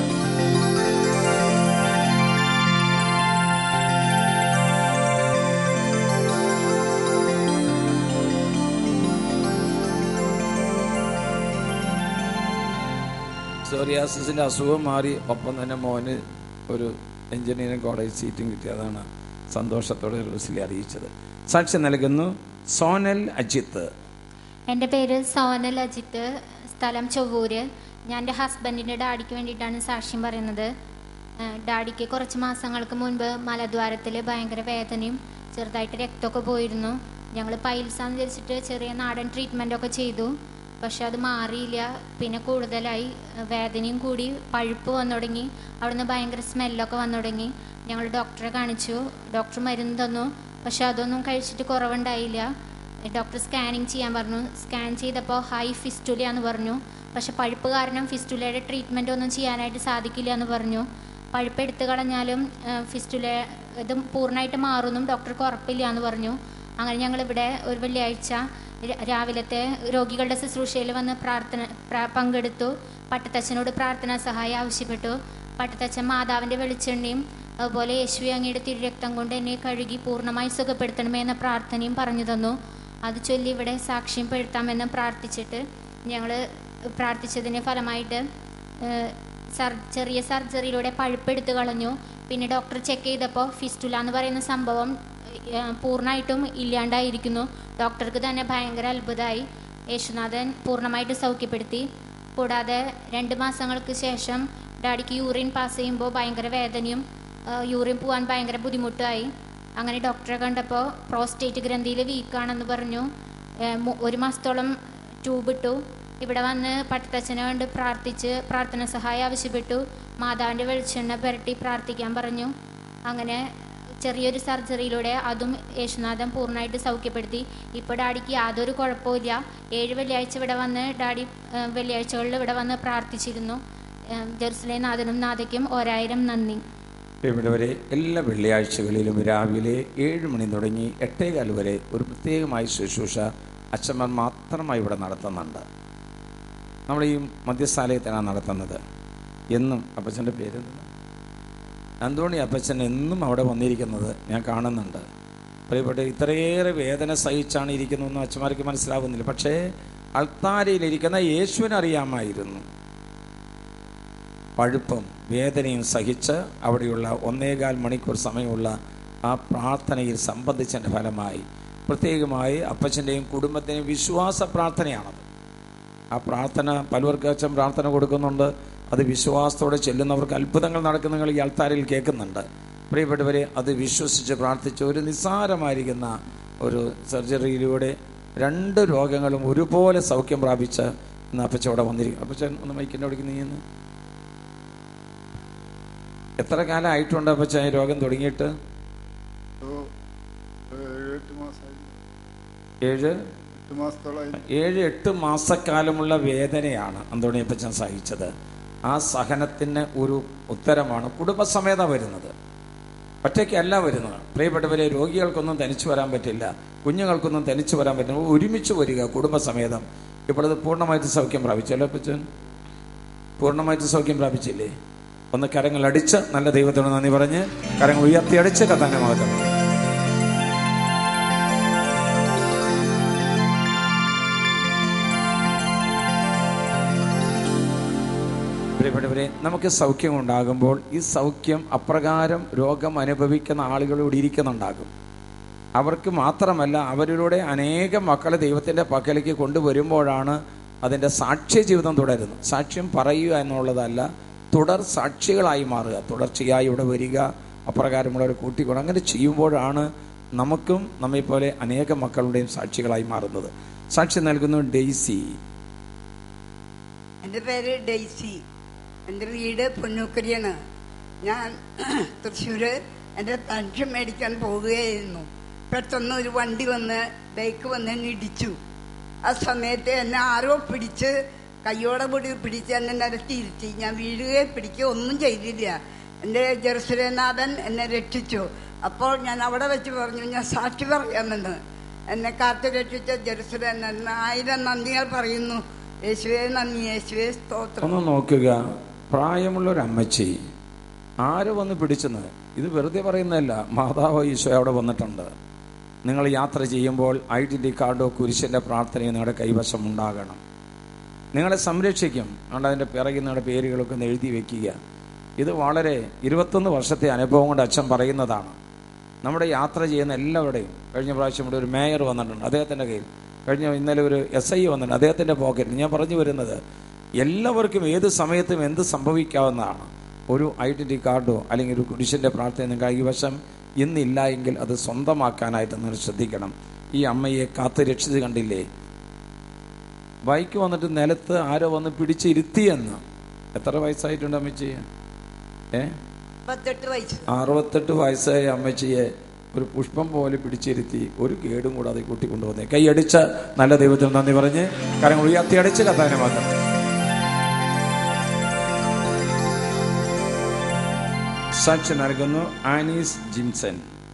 Speaker 1: സോറിയാസിന്റെ അസുഖം മാറി ഒപ്പം തന്നെ മോന് ഒരു എഞ്ചിനീയറിംഗ് കോളേജ് സീറ്റും കിട്ടിയതാണ് സന്തോഷത്തോടെ റൂസിലെ അറിയിച്ചത് സാക്ഷ്യം നൽകുന്നു സോനൽ അജിത്ത്
Speaker 8: എൻ്റെ പേര് സോനൽ അജിത്ത് സ്ഥലം ചൊവ്വൂര് ഞാൻ എൻ്റെ ഹസ്ബൻഡിൻ്റെ ഡാഡിക്ക് വേണ്ടിയിട്ടാണ് സാക്ഷ്യം പറയുന്നത് ഏഹ് ഡാഡിക്ക് കുറച്ച് മാസങ്ങൾക്ക് മുൻപ് മലദ്വാരത്തിൽ ഭയങ്കര വേദനയും ചെറുതായിട്ട് രക്തമൊക്കെ പോയിരുന്നു ഞങ്ങൾ പൈൽസാന്ന് വിചാരിച്ചിട്ട് ചെറിയ നാടൻ ട്രീറ്റ്മെൻ്റ് ഒക്കെ ചെയ്തു പക്ഷെ അത് മാറിയില്ല പിന്നെ കൂടുതലായി ഏഹ് വേദനയും കൂടി പഴുപ്പ് വന്നു തുടങ്ങി അവിടുന്ന് ഭയങ്കര സ്മെല്ലൊക്കെ വന്നു തുടങ്ങി ഞങ്ങൾ ഡോക്ടറെ കാണിച്ചു ഡോക്ടർ മരുന്ന് തന്നു പക്ഷെ അതൊന്നും കഴിച്ചിട്ട് കുറവുണ്ടായില്ല ഡോക്ടർ സ്കാനിങ് ചെയ്യാൻ പറഞ്ഞു സ്കാൻ ചെയ്തപ്പോൾ ഹൈ ഫിസ്റ്റുല എന്ന് പറഞ്ഞു പക്ഷെ പഴുപ്പ് കാരണം ഫിസ്റ്റുലയുടെ ട്രീറ്റ്മെൻ്റ് ഒന്നും ചെയ്യാനായിട്ട് സാധിക്കില്ല എന്ന് പറഞ്ഞു പഴുപ്പ് എടുത്തു കളഞ്ഞാലും ഫിസ്റ്റുല ഇത് പൂർണ്ണമായിട്ട് മാറുമെന്നും ഡോക്ടർക്ക് ഉറപ്പില്ല എന്ന് പറഞ്ഞു അങ്ങനെ ഞങ്ങൾ ഇവിടെ ഒരു വെള്ളിയാഴ്ച ര- രാവിലത്തെ രോഗികളുടെ ശുശ്രൂഷയിൽ വന്ന് പ്രാർത്ഥന പ്രാ- പങ്കെടുത്തു പട്ടത്തച്ഛനോട് പ്രാർത്ഥനാ സഹായം ആവശ്യപ്പെട്ടു പട്ടത്തച്ഛൻ മാതാവിൻ്റെ വെളിച്ചെണ്ണയും അതുപോലെ യേശുവെ അങ്ങയുടെ തിരുരക്തം കൊണ്ട് എന്നെ കഴുകി പൂർണ്ണമായി സുഖപ്പെടുത്തണമേ എന്ന പ്രാർത്ഥനയും പറഞ്ഞു തന്നു അത് ചൊല്ലി ഇവിടെ സാക്ഷ്യം പെടുത്താമെന്ന് പ്രാർത്ഥിച്ചിട്ട് ഞങ്ങൾ പ്രാർത്ഥിച്ചതിൻ്റെ ഫലമായിട്ട് ഏഹ്, സർ ചെറിയ സർജറിയിലൂടെ പഴുപ്പെടുത്ത് കളഞ്ഞു പിന്നെ ഡോക്ടർ ചെക്ക് ചെയ്തപ്പോൾ ഫിസ്റ്റുല എന്ന് പറയുന്ന സംഭവം ഏഹ്, പൂർണ്ണമായിട്ടും ഇല്ലാണ്ടായിരിക്കുന്നു ഡോക്ടർക്ക് തന്നെ ഭയങ്കര അത്ഭുതമായി യേശുനാഥൻ പൂർണ്ണമായിട്ട് സൗഖ്യപ്പെടുത്തി കൂടാതെ രണ്ട് മാസങ്ങൾക്ക് ശേഷം ഡാഡിക്ക് യൂറിൻ പാസ് ചെയ്യുമ്പോൾ ഭയങ്കര വേദനയും ഏഹ്, യൂറിൻ പോകാൻ ഭയങ്കര ബുദ്ധിമുട്ടായി അങ്ങനെ ഡോക്ടറെ കണ്ടപ്പോൾ പ്രോസ്റ്റേറ്റ് ഗ്രന്ഥിയിൽ വീക്കാണെന്ന് പറഞ്ഞു ഏഹ്, മു- ഒരു മാസത്തോളം ട്യൂബ് ഇട്ടു ഇവിടെ വന്ന് പട്ടത്തച്ഛനെ കണ്ട് പ്രാർത്ഥിച്ച് പ്രാർത്ഥന സഹായം ആവശ്യപ്പെട്ടു മാതാവിൻ്റെ വെളിച്ചെണ്ണ പുരട്ടി പ്രാർത്ഥിക്കാൻ പറഞ്ഞു അങ്ങനെ ചെറിയൊരു സർജറിയിലൂടെ അതും യേശുനാഥൻ പൂർണ്ണമായിട്ട് സൗഖ്യപ്പെടുത്തി ഇപ്പോൾ ഡാഡിക്ക് യാതൊരു കുഴപ്പമില്ല ഏഴ് വെള്ളിയാഴ്ച ഇവിടെ വന്ന് ഡാഡി ഏഹ്, വെള്ളിയാഴ്ചകളിൽ ഇവിടെ വന്ന് പ്രാർത്ഥിച്ചിരുന്നു ഏഹ്, ജെറുസലേം നാഥനും നാഥയ്ക്കും ഒരായിരം നന്ദി
Speaker 1: ഇവിടെവരെ എല്ലാ വെള്ളിയാഴ്ചകളിലും രാവിലെ ഏഴ് മണി തുടങ്ങി എട്ടേകാൽ വരെ ഒരു പ്രത്യേകമായ ശുശ്രൂഷ അച്ഛന്മാർ മാത്രമായി ഇവിടെ നടത്തുന്നുണ്ട് നമ്മൾ ഈ മധ്യസ്ഥാലയത്തിനാണ് നടത്തുന്നത് എന്നും അപ്പച്ചൻ്റെ പേര് അന്തോണി അപ്പച്ചൻ എന്നും അവിടെ വന്നിരിക്കുന്നത് ഞാൻ കാണുന്നുണ്ട് പ്രിയപ്പെട്ട ഇത്രയേറെ വേദന സഹിച്ചാണ് ഇരിക്കുന്നതെന്ന് അച്ഛന്മാർക്ക് മനസ്സിലാവുന്നില്ല പക്ഷേ അൾത്താരയിലിരിക്കുന്ന യേശുവിനറിയാമായിരുന്നു പഴുപ്പും വേദനയും സഹിച്ച് അവിടെയുള്ള ഒന്നേകാൽ മണിക്കൂർ സമയമുള്ള ആ പ്രാർത്ഥനയിൽ സംബന്ധിച്ചതിൻ്റെ ഫലമായി പ്രത്യേകമായി അപ്പച്ചൻ്റെയും കുടുംബത്തിൻ്റെയും വിശ്വാസ പ്രാർത്ഥനയാണത് ആ പ്രാർത്ഥന പലവർക്ക് അച്ഛൻ പ്രാർത്ഥന കൊടുക്കുന്നുണ്ട് അത് വിശ്വാസത്തോടെ ചെല്ലുന്നവർക്ക് അത്ഭുതങ്ങൾ നടക്കുന്ന നിങ്ങൾ ഈ അൾത്താരിൽ കേൾക്കുന്നുണ്ട് പ്രിയപ്പെട്ടവരെ അത് വിശ്വസിച്ച് പ്രാർത്ഥിച്ച് ഒരു നിസ്സാരമായിരിക്കുന്ന ഒരു സർജറിയിലൂടെ രണ്ട് രോഗങ്ങളും ഒരുപോലെ സൗഖ്യം പ്രാപിച്ച് ഇന്ന് അപ്പച്ച അവിടെ വന്നിരിക്കും അപ്പച്ചൻ ഒന്ന് മൈക്കിൻ്റെ അവിടേക്ക് നീങ്ങുന്നു എത്ര കാലമായിട്ടുണ്ട് അപ്പച്ച ഈ രോഗം തുടങ്ങിയിട്ട്
Speaker 9: ഏഴ് ഏഴെട്ട് മാസമായി
Speaker 1: ഏഴ്
Speaker 9: എട്ട് മാസത്തോളമായി
Speaker 1: ഏഴ് എട്ട് മാസക്കാലമുള്ള വേദനയാണ് അന്തോണിയപ്പച്ചൻ സഹിച്ചത് ആ സഹനത്തിന് ഒരു ഉത്തരമാണ് കുടുംബസമേത വരുന്നത് ഒറ്റയ്ക്കല്ല വരുന്നത് പ്രിയപ്പെട്ടവരെ രോഗികൾക്കൊന്നും തനിച്ചു വരാൻ പറ്റില്ല കുഞ്ഞുങ്ങൾക്കൊന്നും തനിച്ചു വരാൻ പറ്റില്ല ഒരുമിച്ച് വരിക കുടുംബസമേതം ഇപ്പോഴത് പൂർണ്ണമായിട്ട് സൗഖ്യം പ്രാപിച്ചല്ലോ അപ്പച്ചൻ പൂർണ്ണമായിട്ട് സൗഖ്യം പ്രാപിച്ചില്ലേ ഒന്ന് കരങ്ങൾ അടിച്ച് നല്ല ദൈവത്തോട് നന്ദി പറഞ്ഞ് കരങ്ങൾ ഉയർത്തി അടിച്ച് കഥാന്റെ മഹത്വം പ്രിയപ്പെട്ടവരെ നമുക്ക് സൗഖ്യം ഉണ്ടാകുമ്പോൾ ഈ സൗഖ്യം അപ്രകാരം രോഗം അനുഭവിക്കുന്ന ആളുകളോട് ഇരിക്കുന്നുണ്ടാകും അവർക്ക് മാത്രമല്ല അവരിലൂടെ അനേകം മക്കളെ ദൈവത്തിൻ്റെ പക്കലേക്ക് കൊണ്ടുവരുമ്പോഴാണ് അതിൻ്റെ സാക്ഷ്യ ജീവിതം തുടരുന്നത് സാക്ഷ്യം പറയുക എന്നുള്ളതല്ല തുടർ സാക്ഷികളായി മാറുക തുടർച്ചയായി ഇവിടെ വരിക അപ്രകാരമുള്ളവരെ കൂട്ടിക്കൊണ്ട് അങ്ങനെ ചെയ്യുമ്പോഴാണ് നമുക്കും നമ്മെപ്പോലെ അനേകം മക്കളുടെയും സാക്ഷികളായി മാറുന്നത് സാക്ഷി നൽകുന്നു ഡെയ്സി
Speaker 10: എൻ്റെ പേര് ഡെയ്സി എൻ്റെ വീട് പൊന്നൂക്കരിയാണ് ഞാൻ തൃശ്ശൂർ എൻ്റെ പെൻഷൻ മേടിക്കാൻ പോവുകയായിരുന്നു പെട്ടെന്ന് ഒരു വണ്ടി വന്ന് ബൈക്ക് വന്ന് എന്നെ ഇടിച്ചു ആ സമയത്ത് എന്നെ ആരോ പിടിച്ച് കയ്യോടെ കൂടി പിടിച്ച് എന്നെ നിരത്തിയിരുത്തി ഞാൻ വീഴുകയോ പിടിക്കുകയോ ഒന്നും ചെയ്തില്ല എൻ്റെ ജെറുസലേനാഥൻ എന്നെ രക്ഷിച്ചു അപ്പോൾ ഞാൻ അവിടെ വെച്ച് പറഞ്ഞു ഞാൻ സാക്ഷി പറയാമെന്ന് എന്നെ കാത്തു രക്ഷിച്ച ജെറുസലേൻ ആയിരം നന്ദികൾ പറയുന്നു യേശുവേ നന്ദി യേശുവേ സ്തോത്രം
Speaker 1: ഒന്ന് നോക്കുക പ്രായമുള്ള ഒരു അമ്മച്ചി ആര് വന്ന് പിടിച്ചെന്ന് ഇത് വെറുതെ പറയുന്നതല്ല മാതാവ് ഈശോ അവിടെ വന്നിട്ടുണ്ട് നിങ്ങൾ യാത്ര ചെയ്യുമ്പോൾ ഐഡന്റി കാർഡോ കുരിശിന്റെ പ്രാർത്ഥനയോ നിങ്ങളുടെ കൈവശം ഉണ്ടാകണം നിങ്ങളെ സംരക്ഷിക്കും അതുകൊണ്ട് അതിൻ്റെ പിറകിൽ നിങ്ങളുടെ പേരുകളൊക്കെ ഒന്ന് എഴുതി വെക്കുക ഇത് വളരെ ഇരുപത്തൊന്ന് വർഷത്തെ അനുഭവം കൊണ്ട് അച്ഛൻ പറയുന്നതാണ് നമ്മുടെ യാത്ര ചെയ്യുന്ന എല്ലാവരുടെയും കഴിഞ്ഞ പ്രാവശ്യം ഇവിടെ ഒരു മേയർ വന്നിട്ടുണ്ട് അദ്ദേഹത്തിൻ്റെ കയ്യിൽ കഴിഞ്ഞ ഇന്നലെ ഒരു എസ് ഐ വന്നിട്ടുണ്ട് അദ്ദേഹത്തിൻ്റെ പോക്കറ്റിൽ ഞാൻ പറഞ്ഞു വരുന്നത് എല്ലാവർക്കും ഏത് സമയത്തും എന്ത് സംഭവിക്കാവുന്നതാണ് ഒരു ഐഡന്റി കാർഡോ അല്ലെങ്കിൽ ഒരു കുരിശിൻ്റെ പ്രാർത്ഥന കൈവശം ഇന്നില്ല എങ്കിൽ അത് സ്വന്തമാക്കാനായിട്ട് നിങ്ങൾ ശ്രദ്ധിക്കണം ഈ അമ്മയെ കാത്ത് രക്ഷിച്ച് കണ്ടില്ലേ ബൈക്ക് വന്നിട്ട് നിലത്ത് ആരോ വന്ന് പിടിച്ചിരുത്തിയെന്ന് എത്ര വയസ്സായിട്ടുണ്ട് അമ്മച്ചി ഏ
Speaker 10: പത്തെട്ട് വയസ്സ്
Speaker 1: അറുപത്തെട്ട് വയസ്സായ അമ്മച്ചിയെ ഒരു പുഷ്പം പോലെ പിടിച്ചിരുത്തി ഒരു കേടും കൂടാതെ കൂട്ടിക്കൊണ്ടുവന്നേ കൈയടിച്ച നല്ല ദൈവത്തിന് നന്ദി പറഞ്ഞ് കാര്യങ്ങൾ ഉയർത്തി അടിച്ച് കത്താനെ മാത്രം സാക്ഷി നൽകുന്നു ആനീസ് ജിംസൺ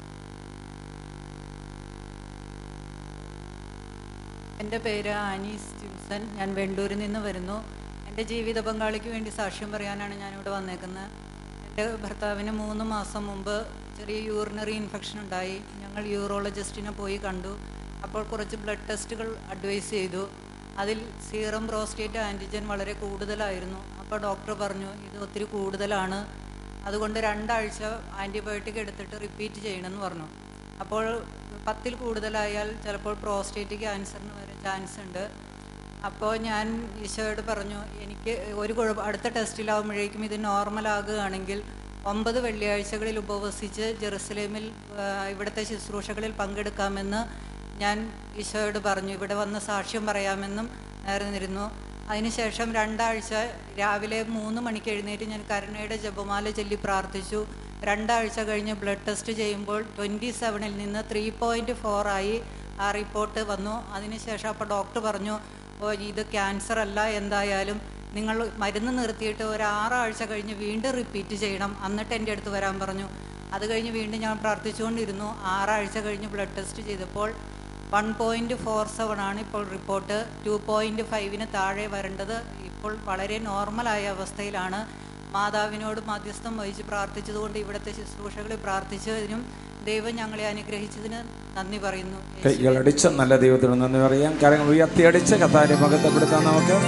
Speaker 11: എൻ്റെ പേര് ആനീസ് ജിംസൺ ഞാൻ വെണ്ടൂരിൽ നിന്ന് വരുന്നു എൻ്റെ ജീവിത പങ്കാളിക്ക് വേണ്ടി സാക്ഷ്യം പറയാനാണ് ഞാനിവിടെ വന്നേക്കുന്നത് എൻ്റെ ഭർത്താവിന് മൂന്ന് മാസം മുമ്പ് ചെറിയ യൂറിനറി ഇൻഫെക്ഷൻ ഉണ്ടായി ഞങ്ങൾ യൂറോളജിസ്റ്റിനെ പോയി കണ്ടു അപ്പോൾ കുറച്ച് ബ്ലഡ് ടെസ്റ്റുകൾ അഡ്വൈസ് ചെയ്തു അതിൽ സീറം പ്രോസ്റ്റേറ്റ് ആൻറ്റിജൻ വളരെ കൂടുതലായിരുന്നു അപ്പോൾ ഡോക്ടർ പറഞ്ഞു ഇത് ഒത്തിരി കൂടുതലാണ് അതുകൊണ്ട് രണ്ടാഴ്ച ആൻറ്റിബയോട്ടിക് എടുത്തിട്ട് റിപ്പീറ്റ് ചെയ്യണമെന്ന് പറഞ്ഞു അപ്പോൾ പത്തിൽ കൂടുതലായാൽ ചിലപ്പോൾ പ്രോസ്റ്റേറ്റ് ക്യാൻസറിന് വരെ ചാൻസ് ഉണ്ട് അപ്പോൾ ഞാൻ ഈശോയോട് പറഞ്ഞു എനിക്ക് ഒരു കുഴപ്പം അടുത്ത ടെസ്റ്റിലാവുമ്പോഴേക്കും ഇത് നോർമൽ ആകുകയാണെങ്കിൽ ഒമ്പത് വെള്ളിയാഴ്ചകളിൽ ഉപവസിച്ച് ജെറുസലേമിൽ ആ, ഇവിടുത്തെ ശുശ്രൂഷകളിൽ പങ്കെടുക്കാമെന്ന് ഞാൻ ഈശോയോട് പറഞ്ഞു ഇവിടെ വന്ന് സാക്ഷ്യം പറയാമെന്നും നേർന്നിരുന്നു അതിനുശേഷം രണ്ടാഴ്ച രാവിലെ മൂന്ന് മണിക്ക് എഴുന്നേറ്റ് ഞാൻ കരുണയുടെ ജപമാല ചൊല്ലി പ്രാർത്ഥിച്ചു രണ്ടാഴ്ച കഴിഞ്ഞ് ബ്ലഡ് ടെസ്റ്റ് ചെയ്യുമ്പോൾ ട്വൻറ്റി സെവനിൽ നിന്ന് ത്രീ പോയിൻറ്റ് ഫോറായി ആ റിപ്പോർട്ട് വന്നു അതിനുശേഷം അപ്പോൾ ഡോക്ടർ പറഞ്ഞു ഓ ഇത് ക്യാൻസർ അല്ല എന്തായാലും നിങ്ങൾ മരുന്ന് നിർത്തിയിട്ട് ഒരു ആറാഴ്ച കഴിഞ്ഞ് വീണ്ടും റിപ്പീറ്റ് ചെയ്യണം എന്നിട്ട് എൻ്റെ അടുത്ത് വരാൻ പറഞ്ഞു അത് കഴിഞ്ഞ് വീണ്ടും ഞാൻ പ്രാർത്ഥിച്ചുകൊണ്ടിരുന്നു ആറാഴ്ച കഴിഞ്ഞ് ബ്ലഡ് ടെസ്റ്റ് ചെയ്തപ്പോൾ വൺ പോയിൻറ്റ് ഫോർ സെവൻ ആണ് ഇപ്പോൾ റിപ്പോർട്ട് ടു പോയിൻറ്റ് ഫൈവിന് താഴെ വരേണ്ടത് ഇപ്പോൾ വളരെ നോർമലായ അവസ്ഥയിലാണ് മാതാവിനോട് മധ്യസ്ഥം വഹിച്ച് പ്രാർത്ഥിച്ചതുകൊണ്ട് ഇവിടുത്തെ ശുശ്രൂഷകളിൽ പ്രാർത്ഥിച്ചതിനും ദൈവം ഞങ്ങളെ അനുഗ്രഹിച്ചതിന് നന്ദി പറയുന്നു
Speaker 1: കൈകൾ അടിച്ച് നല്ല ദൈവത്തിന് നന്ദി പറയാം കാര്യങ്ങൾ ഉയർത്തി അടിച്ച് കത്താരെ മകത്തപ്പെടുത്താം നമുക്ക്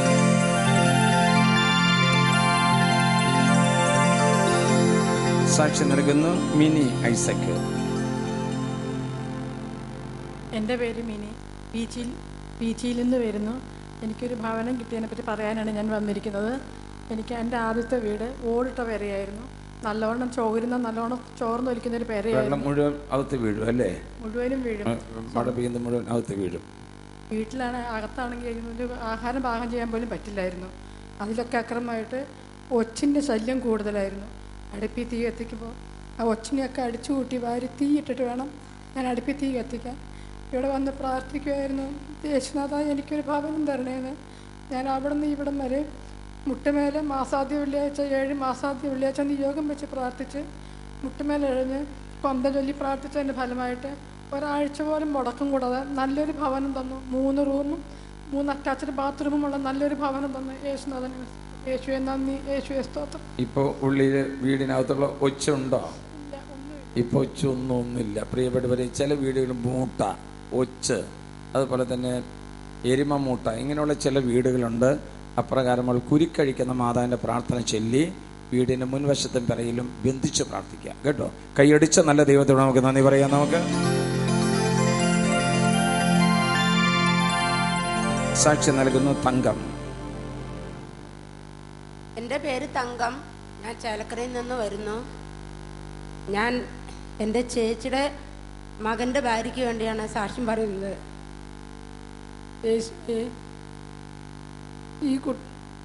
Speaker 1: സാക്ഷി നൽകുന്നു മിനി ഐസക്ക്
Speaker 12: എൻ്റെ പേര് മിനി ബീച്ചിൽ ബീച്ചിൽ നിന്ന് വരുന്നു എനിക്കൊരു ഭവനം കിട്ടിയതിനെപ്പറ്റി പറയാനാണ് ഞാൻ വന്നിരിക്കുന്നത് എനിക്ക് എൻ്റെ ആദ്യത്തെ വീട് ഓടിട്ട പെരയായിരുന്നു നല്ലോണം ചോരുന്ന നല്ലോണം ചോർന്നൊലിക്കുന്ന ഒരു
Speaker 1: വെള്ളം
Speaker 12: പെരയായിരുന്നു
Speaker 1: മുഴുവൻ അകത്ത് വീഴും അല്ലേ
Speaker 12: മുഴുവനും വീഴും
Speaker 1: ആ, മഴ പെയ്യുന്ന മുഴുവൻ അകത്ത് വീഴും
Speaker 12: വീട്ടിലാണ് അകത്താണെങ്കിൽ ഒരു ആഹാരം പാകം ചെയ്യാൻ പോലും പറ്റില്ലായിരുന്നു അതിലൊക്കെ അക്രമമായിട്ട് ഒച്ചിൻ്റെ ശല്യം കൂടുതലായിരുന്നു അടുപ്പിൽ തീ കത്തിക്കുമ്പോൾ ആ ഒച്ചിനെയൊക്കെ അടിച്ചു കൂട്ടി വാരി തീയിട്ടിട്ട് വേണം ഞാൻ അടുപ്പിൽ തീ കത്തിക്കാൻ ഇവിടെ വന്ന് പ്രാർത്ഥിക്കുമായിരുന്നു യേശുനാഥ എനിക്കൊരു ഭവനം തരണേന്ന് ഞാൻ അവിടെ നിന്ന് ഇവിടം വരെ മുട്ടുമേലെ മാസാദ്യ വെള്ളിയാഴ്ച ഏഴ് മാസാദ്യ വെള്ളിയാഴ്ച നിയോഗം വെച്ച് പ്രാർത്ഥിച്ച് മുട്ടുമേലെഴഞ്ഞ് കൊന്ത ചൊല്ലി പ്രാർത്ഥിച്ചതിൻ്റെ ഫലമായിട്ട് ഒരാഴ്ച പോലും മുടക്കം കൂടാതെ നല്ലൊരു ഭവനം തന്നു മൂന്ന് റൂമും മൂന്ന് അറ്റാച്ച്ഡ് ബാത്റൂമുമുള്ള നല്ലൊരു ഭവനം തന്നു യേശുനാഥന് യേശുവെ നന്ദി യേശുവെ സ്തോത്രം
Speaker 1: ഇപ്പോൾ ഉള്ളിൽ വീടിനകത്തുള്ള ഒച്ചുണ്ടോ ഇപ്പോൾ ഒച്ചൊന്നും ഒന്നുമില്ല പ്രിയപ്പെട്ടവരെ ചില വീടുകൾ മൂട്ട ഒച്ച് അതുപോലെ തന്നെ എരുമ മൂട്ട ഇങ്ങനെയുള്ള ചില വീടുകളുണ്ട് അപ്രകാരം നമ്മൾ കുരുക്കഴിക്കുന്ന മാതാവിൻ്റെ പ്രാർത്ഥന ചൊല്ലി വീടിൻ്റെ മുൻവശത്തും പിറയിലും ബന്ധിച്ച് പ്രാർത്ഥിക്കുക കേട്ടോ കൈയടിച്ച നല്ല ദൈവത്തോട് നമുക്ക് നന്ദി പറയാം നമുക്ക് സാക്ഷി നൽകുന്നു തങ്കം
Speaker 9: എൻ്റെ പേര് തങ്കം ഞാൻ ചേലക്കരയിൽ നിന്ന് വരുന്നു ഞാൻ എൻ്റെ ചേച്ചിയുടെ മകൻ്റെ ഭാര്യയ്ക്ക് വേണ്ടിയാണ് സാക്ഷ്യം പറയുന്നത് യേശുവേ, ഈ കുട്ടി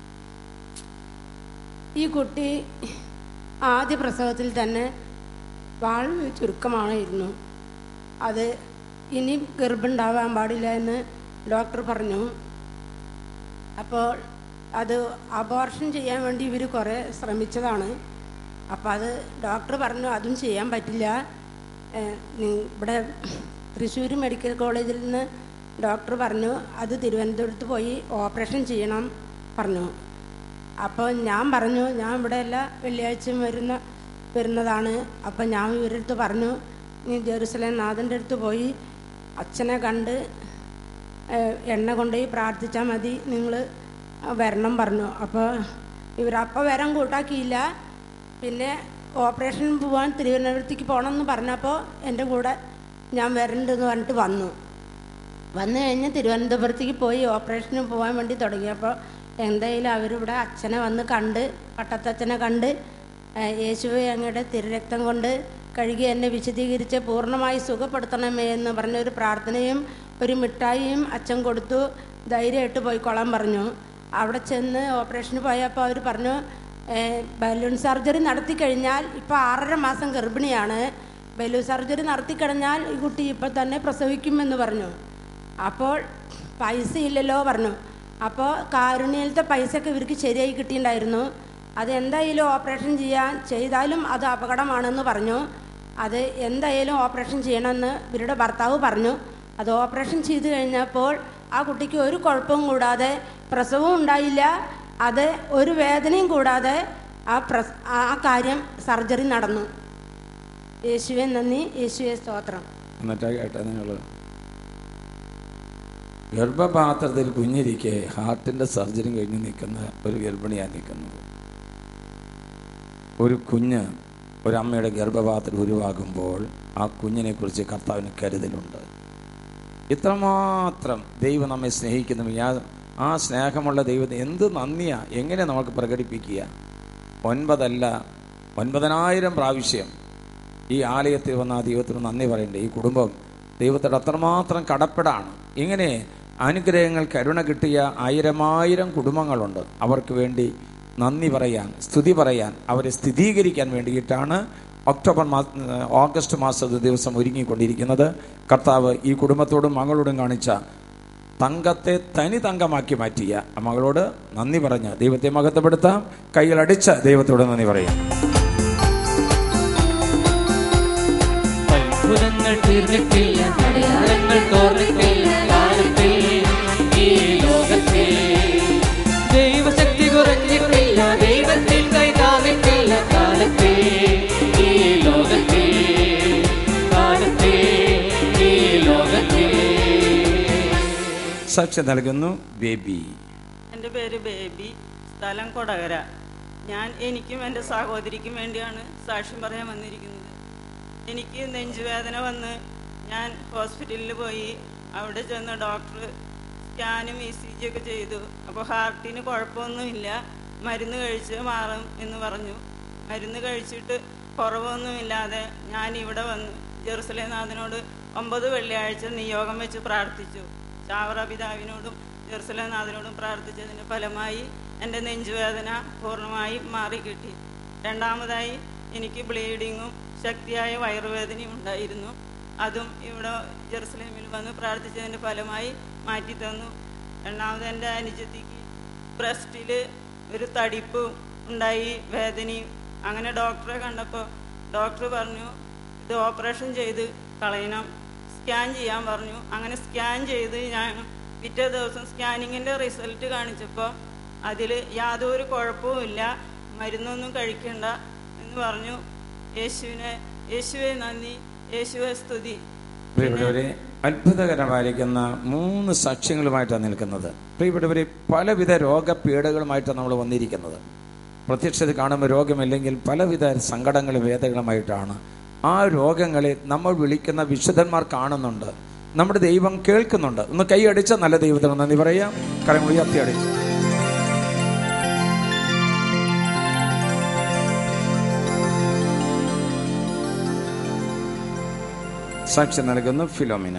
Speaker 9: ഈ കുട്ടി ആദ്യ പ്രസവത്തിൽ തന്നെ വാൾവ് ചുരുക്കമായിരുന്നു അത് ഇനി ഗർഭമുണ്ടാവാൻ പാടില്ല എന്ന് ഡോക്ടർ പറഞ്ഞു അപ്പോൾ അത് അബോർഷൻ ചെയ്യാൻ വേണ്ടി ഇവർ കുറേ ശ്രമിച്ചതാണ് അപ്പോൾ അത് ഡോക്ടർ പറഞ്ഞു അതും ചെയ്യാൻ പറ്റില്ല ഏഹ് നി- ഇവിടെ തൃശ്ശൂർ മെഡിക്കൽ കോളേജിൽ നിന്ന് ഡോക്ടർ പറഞ്ഞു അത് തിരുവനന്തപുരത്ത് പോയി ഓപ്പറേഷൻ ചെയ്യണം പറഞ്ഞു അപ്പോൾ ഞാൻ പറഞ്ഞു ഞാൻ ഇവിടെ എല്ലാ വെള്ളിയാഴ്ചയും വരുന്ന വരുന്നതാണ് അപ്പം ഞാൻ ഇവരുടെ അടുത്ത് പറഞ്ഞു നീ ജെറുസലേം നാഥൻ്റെ അടുത്ത് പോയി അച്ഛനെ കണ്ട് ഏഹ് എണ്ണ കൊണ്ടുപോയി പ്രാർത്ഥിച്ചാൽ മതി നിങ്ങൾ വരണം പറഞ്ഞു അപ്പോൾ ഇവരപ്പോൾ വരാൻ കൂട്ടാക്കിയില്ല പിന്നെ ഓപ്പറേഷൻ പോകാൻ തിരുവനന്തപുരത്തേക്ക് പോകണമെന്ന് പറഞ്ഞപ്പോൾ എൻ്റെ കൂടെ ഞാൻ വരണ്ടെന്ന് പറഞ്ഞിട്ട് വന്നു വന്നു കഴിഞ്ഞ് തിരുവനന്തപുരത്തേക്ക് പോയി ഓപ്പറേഷന് പോകാൻ വേണ്ടി തുടങ്ങിയപ്പോൾ എന്തായാലും അവരിവിടെ അച്ഛനെ വന്ന് കണ്ട് പട്ടത്തച്ഛനെ കണ്ട് ഏഹ് യേശുവെ അങ്ങയുടെ തിരുരക്തം കൊണ്ട് കഴുകി എന്നെ വിശദീകരിച്ച് പൂർണ്ണമായി സുഖപ്പെടുത്തണമേ എന്ന് പറഞ്ഞ ഒരു പ്രാർത്ഥനയും ഒരു മിഠായിയും അച്ഛൻ കൊടുത്തു ധൈര്യമായിട്ട് പോയിക്കോളാൻ പറഞ്ഞു അവിടെ ചെന്ന് ഓപ്പറേഷന് പോയപ്പോൾ അവർ പറഞ്ഞു ബലൂൺ സർജറി നടത്തി കഴിഞ്ഞാൽ ഇപ്പോൾ ആറര മാസം ഗർഭിണിയാണ് ബലൂൺ സർജറി നടത്തി കഴിഞ്ഞാൽ ഈ കുട്ടി ഇപ്പം തന്നെ പ്രസവിക്കുമെന്ന് പറഞ്ഞു അപ്പോൾ പൈസ ഇല്ലല്ലോ പറഞ്ഞു അപ്പോൾ കാരുണ്യയിലത്തെ പൈസയൊക്കെ ഇവർക്ക് ശരിയായി കിട്ടിയിട്ടുണ്ടായിരുന്നു അത് എന്തായാലും ഓപ്പറേഷൻ ചെയ്യാൻ ചെയ്താലും അത് അപകടമാണെന്ന് പറഞ്ഞു അത് എന്തായാലും ഓപ്പറേഷൻ ചെയ്യണമെന്ന് ഇവരുടെ ഭർത്താവ് പറഞ്ഞു അത് ഓപ്പറേഷൻ ചെയ്തു കഴിഞ്ഞപ്പോൾ ആ കുട്ടിക്ക് ഒരു കുഴപ്പവും കൂടാതെ പ്രസവവും ഉണ്ടായില്ല അത് ഒരു വേദനയും കൂടാതെ ആ പ്രസ് ആ കാര്യം സർജറി നടന്നു യേശുവെ നന്ദി യേശുവെ സ്തോത്രം
Speaker 1: എന്നിട്ട് കേട്ടെ നിങ്ങൾ ഗർഭപാത്രത്തിൽ കുഞ്ഞിരിക്കെ ഹാർട്ടിന്റെ സർജറി കഴിഞ്ഞ് നിൽക്കുന്ന ഒരു ഗർഭിണിയാണ് നിൽക്കുന്നത് ഒരു കുഞ്ഞ് ഒരമ്മയുടെ ഗർഭപാത്രം ഉരുവാകുമ്പോൾ ആ കുഞ്ഞിനെ കുറിച്ച് കർത്താവിന് കരുതലുണ്ട് ഇത്രമാത്രം ദൈവം നമ്മെ സ്നേഹിക്കുന്നു ആ ആ സ്നേഹമുള്ള ദൈവത്തെ എന്ത് നന്ദിയാ എങ്ങനെ നമുക്ക് പ്രകടിപ്പിക്കുക ഒൻപതല്ല ഒൻപതിനായിരം പ്രാവശ്യം ഈ ആലയത്തിൽ വന്ന ആ ദൈവത്തിന് നന്ദി പറയണ്ടേ ഈ കുടുംബം ദൈവത്തോട് അത്രമാത്രം കടപ്പെടാണ് ഇങ്ങനെ അനുഗ്രഹങ്ങൾ കരുണ കിട്ടിയ ആയിരമായിരം കുടുംബങ്ങളുണ്ട് അവർക്ക് വേണ്ടി നന്ദി പറയാൻ സ്തുതി പറയാൻ അവരെ സ്ഥിരീകരിക്കാൻ വേണ്ടിയിട്ടാണ് ഒക്ടോബർ മാസ ഓഗസ്റ്റ് മാസത്തെ ദിവസം ഒരുങ്ങിക്കൊണ്ടിരിക്കുന്നത് കർത്താവ് ഈ കുടുംബത്തോടും മകളോടും കാണിച്ച തങ്കത്തെ തനി തങ്കമാക്കി മാറ്റിയ ആ മകളോട് നന്ദി പറഞ്ഞ് ദൈവത്തെ മഹത്വപ്പെടുത്താം കൈകളടിച്ച ദൈവത്തോട് നന്ദി പറയാം
Speaker 3: അത്ഭുതങ്ങൾ തീർന്നിട്ടില്ല അടയാളങ്ങൾ തോർന്നിട്ടില്ല കാലത്തിൽ ഈ ലോകത്തിൽ ദൈവശക്തി കുറഞ്ഞിട്ടില്ല ദൈവത്തിൽ കൈ താന്നിട്ടില്ല കാലത്തിൽ ഈ ലോകത്തിൽ കാലത്തിൽ ഈ ലോകത്തിൽ
Speaker 1: സാക്ഷ്യം നൽകുന്നു ബേബി
Speaker 13: എൻ്റെ പേര് ബേബി സ്ഥലം കൊടകര ഞാൻ എനിക്കും എൻ്റെ സഹോദരിക്കും വേണ്ടിയാണ് സാക്ഷ്യം പറയാൻ വന്നിരിക്കുന്നത് എനിക്ക് നെഞ്ചുവേദന വന്ന് ഞാൻ ഹോസ്പിറ്റലിൽ പോയി അവിടെ ചെന്ന് ഡോക്ടർ സ്കാനും ഇ സി ജി ഒക്കെ ചെയ്തു അപ്പോൾ ഹാർട്ടിന് കുഴപ്പമൊന്നുമില്ല മരുന്ന് കഴിച്ച് മാറും എന്ന് പറഞ്ഞു മരുന്ന് കഴിച്ചിട്ട് കുറവൊന്നുമില്ലാതെ ഞാൻ ഇവിടെ വന്ന് ജെറുസലേം നാഥനോട് ഒമ്പത് വെള്ളിയാഴ്ച നിയോഗം വെച്ച് പ്രാർത്ഥിച്ചു ചാവറ പിതാവിനോടും ജെറുസലേം നാഥനോടും പ്രാർത്ഥിച്ചതിൻ്റെ ഫലമായി എൻ്റെ നെഞ്ചുവേദന പൂർണ്ണമായി മാറിക്കിട്ടി രണ്ടാമതായി എനിക്ക് ബ്ലീഡിങ്ങും ശക്തിയായ വയറുവേദനയും ഉണ്ടായിരുന്നു അതും ഇവിടെ ജെറുസലേമിൽ വന്ന് പ്രാർത്ഥിച്ചതിൻ്റെ ഫലമായി മാറ്റി തന്നു രണ്ടാമത് എൻ്റെ അനുജത്തിക്ക് ബ്രസ്റ്റിൽ ഒരു തടിപ്പ് ഉണ്ടായി വേദനയും അങ്ങനെ ഡോക്ടറെ കണ്ടപ്പോൾ ഡോക്ടർ പറഞ്ഞു ഇത് ഓപ്പറേഷൻ ചെയ്ത് കളയണം സ്കാൻ ചെയ്യാൻ പറഞ്ഞു അങ്ങനെ സ്കാൻ ചെയ്ത് ഞാൻ പിറ്റേ ദിവസം സ്കാനിങ്ങിൻ്റെ റിസൾട്ട് കാണിച്ചപ്പോൾ അതിൽ യാതൊരു കുഴപ്പവുമില്ല മരുന്നൊന്നും കഴിക്കണ്ട എന്ന് പറഞ്ഞു യേശുവിനെ യേശുവെ നന്ദി യേശുവെ സ്തുതി
Speaker 1: പ്രിയപ്പെട്ടവരെ അത്ഭുതകരമായിരിക്കുന്ന മൂന്ന് സാക്ഷ്യങ്ങളുമായിട്ടാണ് നിൽക്കുന്നത് പ്രിയപ്പെട്ടവരെ പലവിധ രോഗപീഠകളുമായിട്ടാണ് നമ്മൾ വന്നിരിക്കുന്നത് പ്രത്യക്ഷത കാണുമ്പോൾ രോഗമില്ലെങ്കിൽ പലവിധ സങ്കടങ്ങളും വേദകളുമായിട്ടാണ് ആ രോഗങ്ങളെ നമ്മൾ വിളിക്കുന്ന വിശുദ്ധന്മാർ കാണുന്നുണ്ട് നമ്മുടെ ദൈവം കേൾക്കുന്നുണ്ട് ഒന്ന് കൈയടിച്ച നല്ല ദൈവത്തിന് നന്ദി പറയാം കരങ്ങൾ ഉയർത്തി അടിച്ചു സാക്ഷി നൽകുന്നു ഫിലോമിന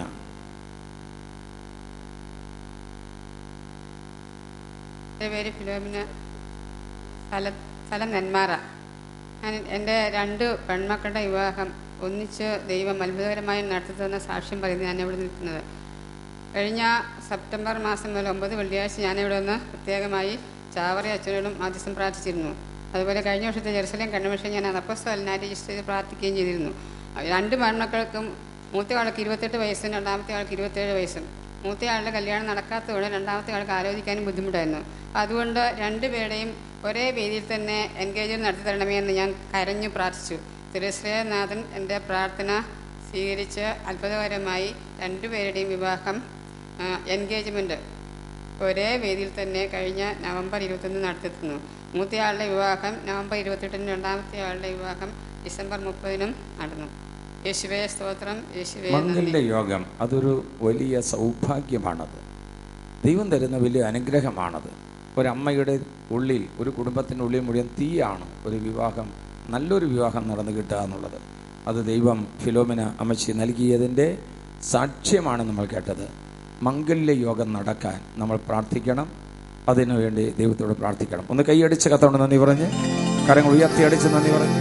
Speaker 14: എൻ്റെ പേര് ഫിലോമിന സ്ഥലം സ്ഥലം നെന്മാറ ഞാൻ എൻ്റെ രണ്ട് പെൺമക്കളുടെ വിവാഹം ഒന്നിച്ച് ദൈവം അത്ഭുതകരമായി നടത്തുന്ന സാക്ഷ്യം പറയുന്നത് ഞാൻ ഇവിടെ നിൽക്കുന്നത് കഴിഞ്ഞ സെപ്റ്റംബർ മാസം മുതൽ ഒമ്പത് വെള്ളിയാഴ്ച ഞാനിവിടെ നിന്ന് പ്രത്യേകമായി ചാവറി അച്ഛനോടും ആദ്യം പ്രാർത്ഥിച്ചിരുന്നു അതുപോലെ കഴിഞ്ഞ വർഷത്തെ ജെറുസലേം കൺവെൻഷൻ ഞാൻ അപ്പസ്തോലനായി രജിസ്റ്റർ ചെയ്ത് പ്രാർത്ഥിക്കുകയും ചെയ്തിരുന്നു രണ്ട് പെൺമക്കൾക്കും മൂത്ത ആൾക്ക് ഇരുപത്തെട്ട് വയസ്സും രണ്ടാമത്തെ ആൾക്ക് ഇരുപത്തേഴ് വയസ്സും മൂത്തയാളുടെ കല്യാണം നടക്കാത്തതുകൊണ്ട് രണ്ടാമത്തെ ആൾക്ക് ആലോചിക്കാനും ബുദ്ധിമുട്ടായിരുന്നു അതുകൊണ്ട് രണ്ടുപേരുടെയും ഒരേ വേദിയിൽ തന്നെ എൻഗേജ്മെന്റ് നടത്തി തരണമേ എന്ന് ഞാൻ കരഞ്ഞു പ്രാർത്ഥിച്ചു തിരുശ്രീനാഥൻ എൻ്റെ പ്രാർത്ഥന സ്വീകരിച്ച് അത്ഭുതകരമായി രണ്ടുപേരുടെയും വിവാഹം എൻഗേജ്മെന്റ് ഒരേ വേദിയിൽ തന്നെ കഴിഞ്ഞ നവംബർ ഇരുപത്തൊന്ന് നടത്തിത്തുന്നു മൂത്തയാളുടെ വിവാഹം നവംബർ ഇരുപത്തെട്ടിനും രണ്ടാമത്തെ ആളുടെ വിവാഹം ഡിസംബർ മുപ്പതിനും നടന്നു യേശുവേ സ്തോത്രം യേശുവേ നന്ദി
Speaker 1: മംഗല്യ യോഗം അതൊരു വലിയ സൗഭാഗ്യമാണത് ദൈവം തരുന്ന വലിയ അനുഗ്രഹമാണത് ഒരമ്മയുടെ ഉള്ളിൽ ഒരു കുടുംബത്തിൻ്റെ ഉള്ളിൽ മുഴുവൻ തീയാണ് ഒരു വിവാഹം നല്ലൊരു വിവാഹം നടന്നു കിട്ടുക എന്നുള്ളത് അത് ദൈവം ഫിലോമിന അമ്മച്ചി നൽകിയതിൻ്റെ സാക്ഷ്യമാണ് നമ്മൾ കേട്ടത് മംഗല്യ യോഗം നടക്കാൻ നമ്മൾ പ്രാർത്ഥിക്കണം അതിനുവേണ്ടി ദൈവത്തോട് പ്രാർത്ഥിക്കണം ഒന്ന് കൈയടിച്ച് കത്തോണ്ട് നന്ദി പറഞ്ഞ് കരങ്ങൾ ഉയർത്തി അടിച്ച് നന്ദി പറഞ്ഞ്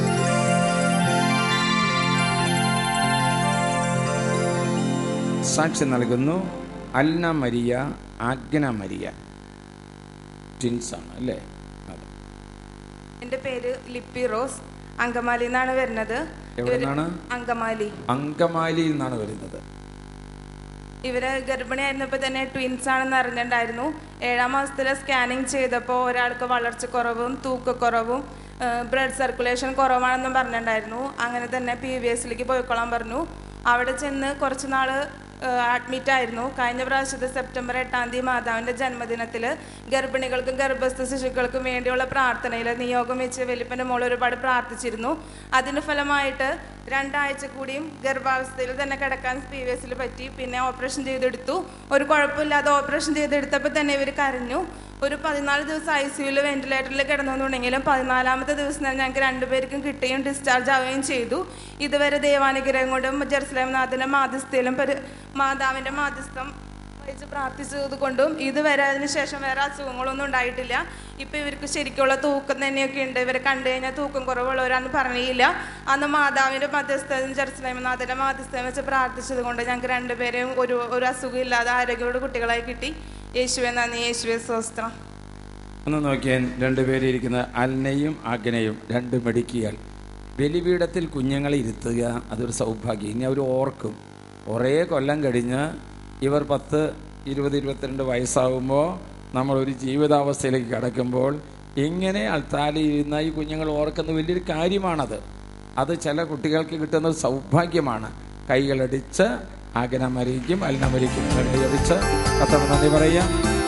Speaker 1: സാക്ഷി നൽകുന്നു അൽന മരിയ ആഗ്ന മരിയ ട്വിൻസ് ആണ് അല്ലേ അതെ
Speaker 15: എൻ്റെ പേര് ലിപ്പി റോസ് അങ്കമാലി നിന്നാണ് വരുന്നത്
Speaker 1: എവിടെ
Speaker 15: ഇവര്
Speaker 1: നിന്നാണ്
Speaker 15: അങ്കമാലി
Speaker 1: അങ്കമാലിയിൽ നിന്നാണ് വരുന്നത്
Speaker 15: ഇവര് ഗർഭിണിയായിരുന്നപ്പോൾ തന്നെ ട്വിൻസ് ആണെന്ന് അറിഞ്ഞിട്ടുണ്ടായിരുന്നു ഏഴാം മാസത്തിലെ സ്കാനിങ് ചെയ്തപ്പോൾ ഒരാൾക്ക് വളർച്ചക്കുറവും തൂക്കക്കുറവും ബ്ലഡ് സർക്കുലേഷൻ കുറവാണെന്നും പറഞ്ഞിട്ടുണ്ടായിരുന്നു അങ്ങനെ തന്നെ പി വി എസിലേക്ക് പോയിക്കൊള്ളാൻ പറഞ്ഞു അവിടെ ചെന്ന് കുറച്ച് നാള് അഡ്മിറ്റ് ആയിരുന്നു കഴിഞ്ഞ പ്രാവശ്യത്തെ സെപ്റ്റംബർ എട്ടാം തീയതി മാതാവിന്റെ ജന്മദിനത്തിൽ ഗർഭിണികൾക്കും ഗർഭസ്ഥ ശിശുക്കൾക്കും വേണ്ടിയുള്ള പ്രാർത്ഥനയിൽ നിയോഗം വെച്ച് വലിപ്പൻ്റെ മോൾ ഒരുപാട് പ്രാർത്ഥിച്ചിരുന്നു അതിന് ഫലമായിട്ട് രണ്ടാഴ്ച കൂടിയും ഗർഭാവസ്ഥയിൽ തന്നെ കിടക്കാൻ പി വി എസിൽ പറ്റി പിന്നെ ഓപ്പറേഷൻ ചെയ്തെടുത്തു ഒരു കുഴപ്പമില്ലാതെ ഓപ്പറേഷൻ ചെയ്തെടുത്തപ്പോൾ തന്നെ ഇവർ കരഞ്ഞു ഒരു പതിനാല് ദിവസം ഐ സിയുയിൽ വെന്റിലേറ്ററിൽ കിടന്നുകൊണ്ടുണ്ടെങ്കിലും പതിനാലാമത്തെ ദിവസം തന്നെ ഞങ്ങൾക്ക് രണ്ടുപേർക്കും കിട്ടുകയും ഡിസ്ചാർജ് ആവുകയും ചെയ്തു ഇതുവരെ ദൈവാനുഗ്രഹം കൊണ്ടും ജെറുസലേം നാഥന്റെ മാധ്യസ്ഥയിലും പരി മാതാവിന്റെ മാധ്യസ്ഥം വഹിച്ച് പ്രാർത്ഥിച്ചത് കൊണ്ടും ഇതുവരെ അതിന് ശേഷം വേറെ അസുഖങ്ങളൊന്നും ഉണ്ടായിട്ടില്ല ഇപ്പൊ ഇവർക്ക് ശരിക്കുള്ള തൂക്കം തന്നെയൊക്കെ ഉണ്ട് ഇവരെ കണ്ടു കഴിഞ്ഞാൽ തൂക്കം കുറവുള്ളവരാന്ന് പറഞ്ഞില്ല അന്ന് മാതാവിന്റെ മധ്യസ്ഥയും ജെറുസലേം നാഥന്റെ മാധ്യസ്ഥയും വെച്ച് പ്രാർത്ഥിച്ചത് കൊണ്ട് ഞങ്ങൾക്ക് രണ്ടുപേരെയും ഒരു ഒരു അസുഖം ഇല്ലാതെ ആരോഗ്യമുള്ള കുട്ടികളായി കിട്ടി യേശുവെ നന്ദി യേശുവെ സ്വസ്ത്രം
Speaker 1: ഒന്ന് നോക്കിയാൽ രണ്ടുപേരും ഇരിക്കുന്ന അൽനയും അഗ്നയും രണ്ട് മെടുക്കിയാൽ ബലിപീഠത്തിൽ കുഞ്ഞുങ്ങളെ ഇരുത്തുക അതൊരു സൗഭാഗ്യം ഇനി അവർ ഓർക്കും കുറേ കൊല്ലം കഴിഞ്ഞ് ഇവർ പത്ത് ഇരുപത് ഇരുപത്തിരണ്ട് വയസ്സാകുമ്പോൾ നമ്മൾ ഒരു ജീവിതാവസ്ഥയിലേക്ക് കടക്കുമ്പോൾ ഇങ്ങനെ അൾത്താലിൽ ഇരുന്ന ഈ കുഞ്ഞുങ്ങൾ ഓർക്കുന്ന വലിയൊരു കാര്യമാണത് അത് ചില കുട്ടികൾക്ക് കിട്ടുന്ന ഒരു സൗഭാഗ്യമാണ് കൈകളടിച്ച് ആഗ്നമരിക്കും അൽനമരിക്കും കൈയടിച്ച് കത്തണ നന്ദി പറയാം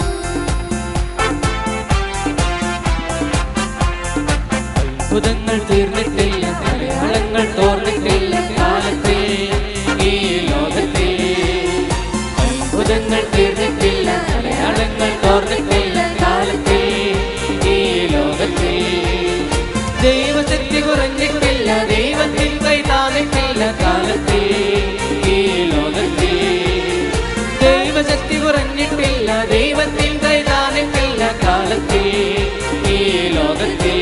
Speaker 3: അത്ഭുതങ്ങൾ തീർന്നിട്ടില്ല അടയാളങ്ങൾ തോർന്നിട്ടില്ല കാലത്തിൽ ഈ ലോകത്തിൽ അത്ഭുതങ്ങൾ തീർന്നിട്ടില്ല അടയാളങ്ങൾ തോർന്നിട്ടില്ല കാലത്തിൽ ഈ ലോകത്തിൽ ദൈവശക്തി കുറഞ്ഞിട്ടില്ല ദൈവത്തിൽ കൈ താന്നിട്ടില്ല കാലത്തിൽ ഈ ലോകത്തിൽ ദൈവശക്തി കുറഞ്ഞിട്ടില്ല ദൈവത്തിൽ കൈ താന്നിട്ടില്ല കാലത്തിൽ ഈ ലോകത്തിൽ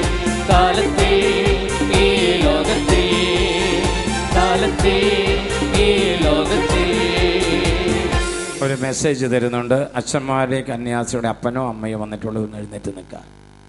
Speaker 3: കാലത്തിൽ ഈ ലോകത്തിൽ കാലത്തിൽ
Speaker 1: ഒരു മെസ്സേജ് തരുന്നുണ്ട് അച്ഛന്മാരെ കന്യാസിയുടെ അപ്പനോ അമ്മയോ വന്നിട്ടുള്ളൂ എന്ന് എഴുന്നേറ്റ് നിൽക്കാൻ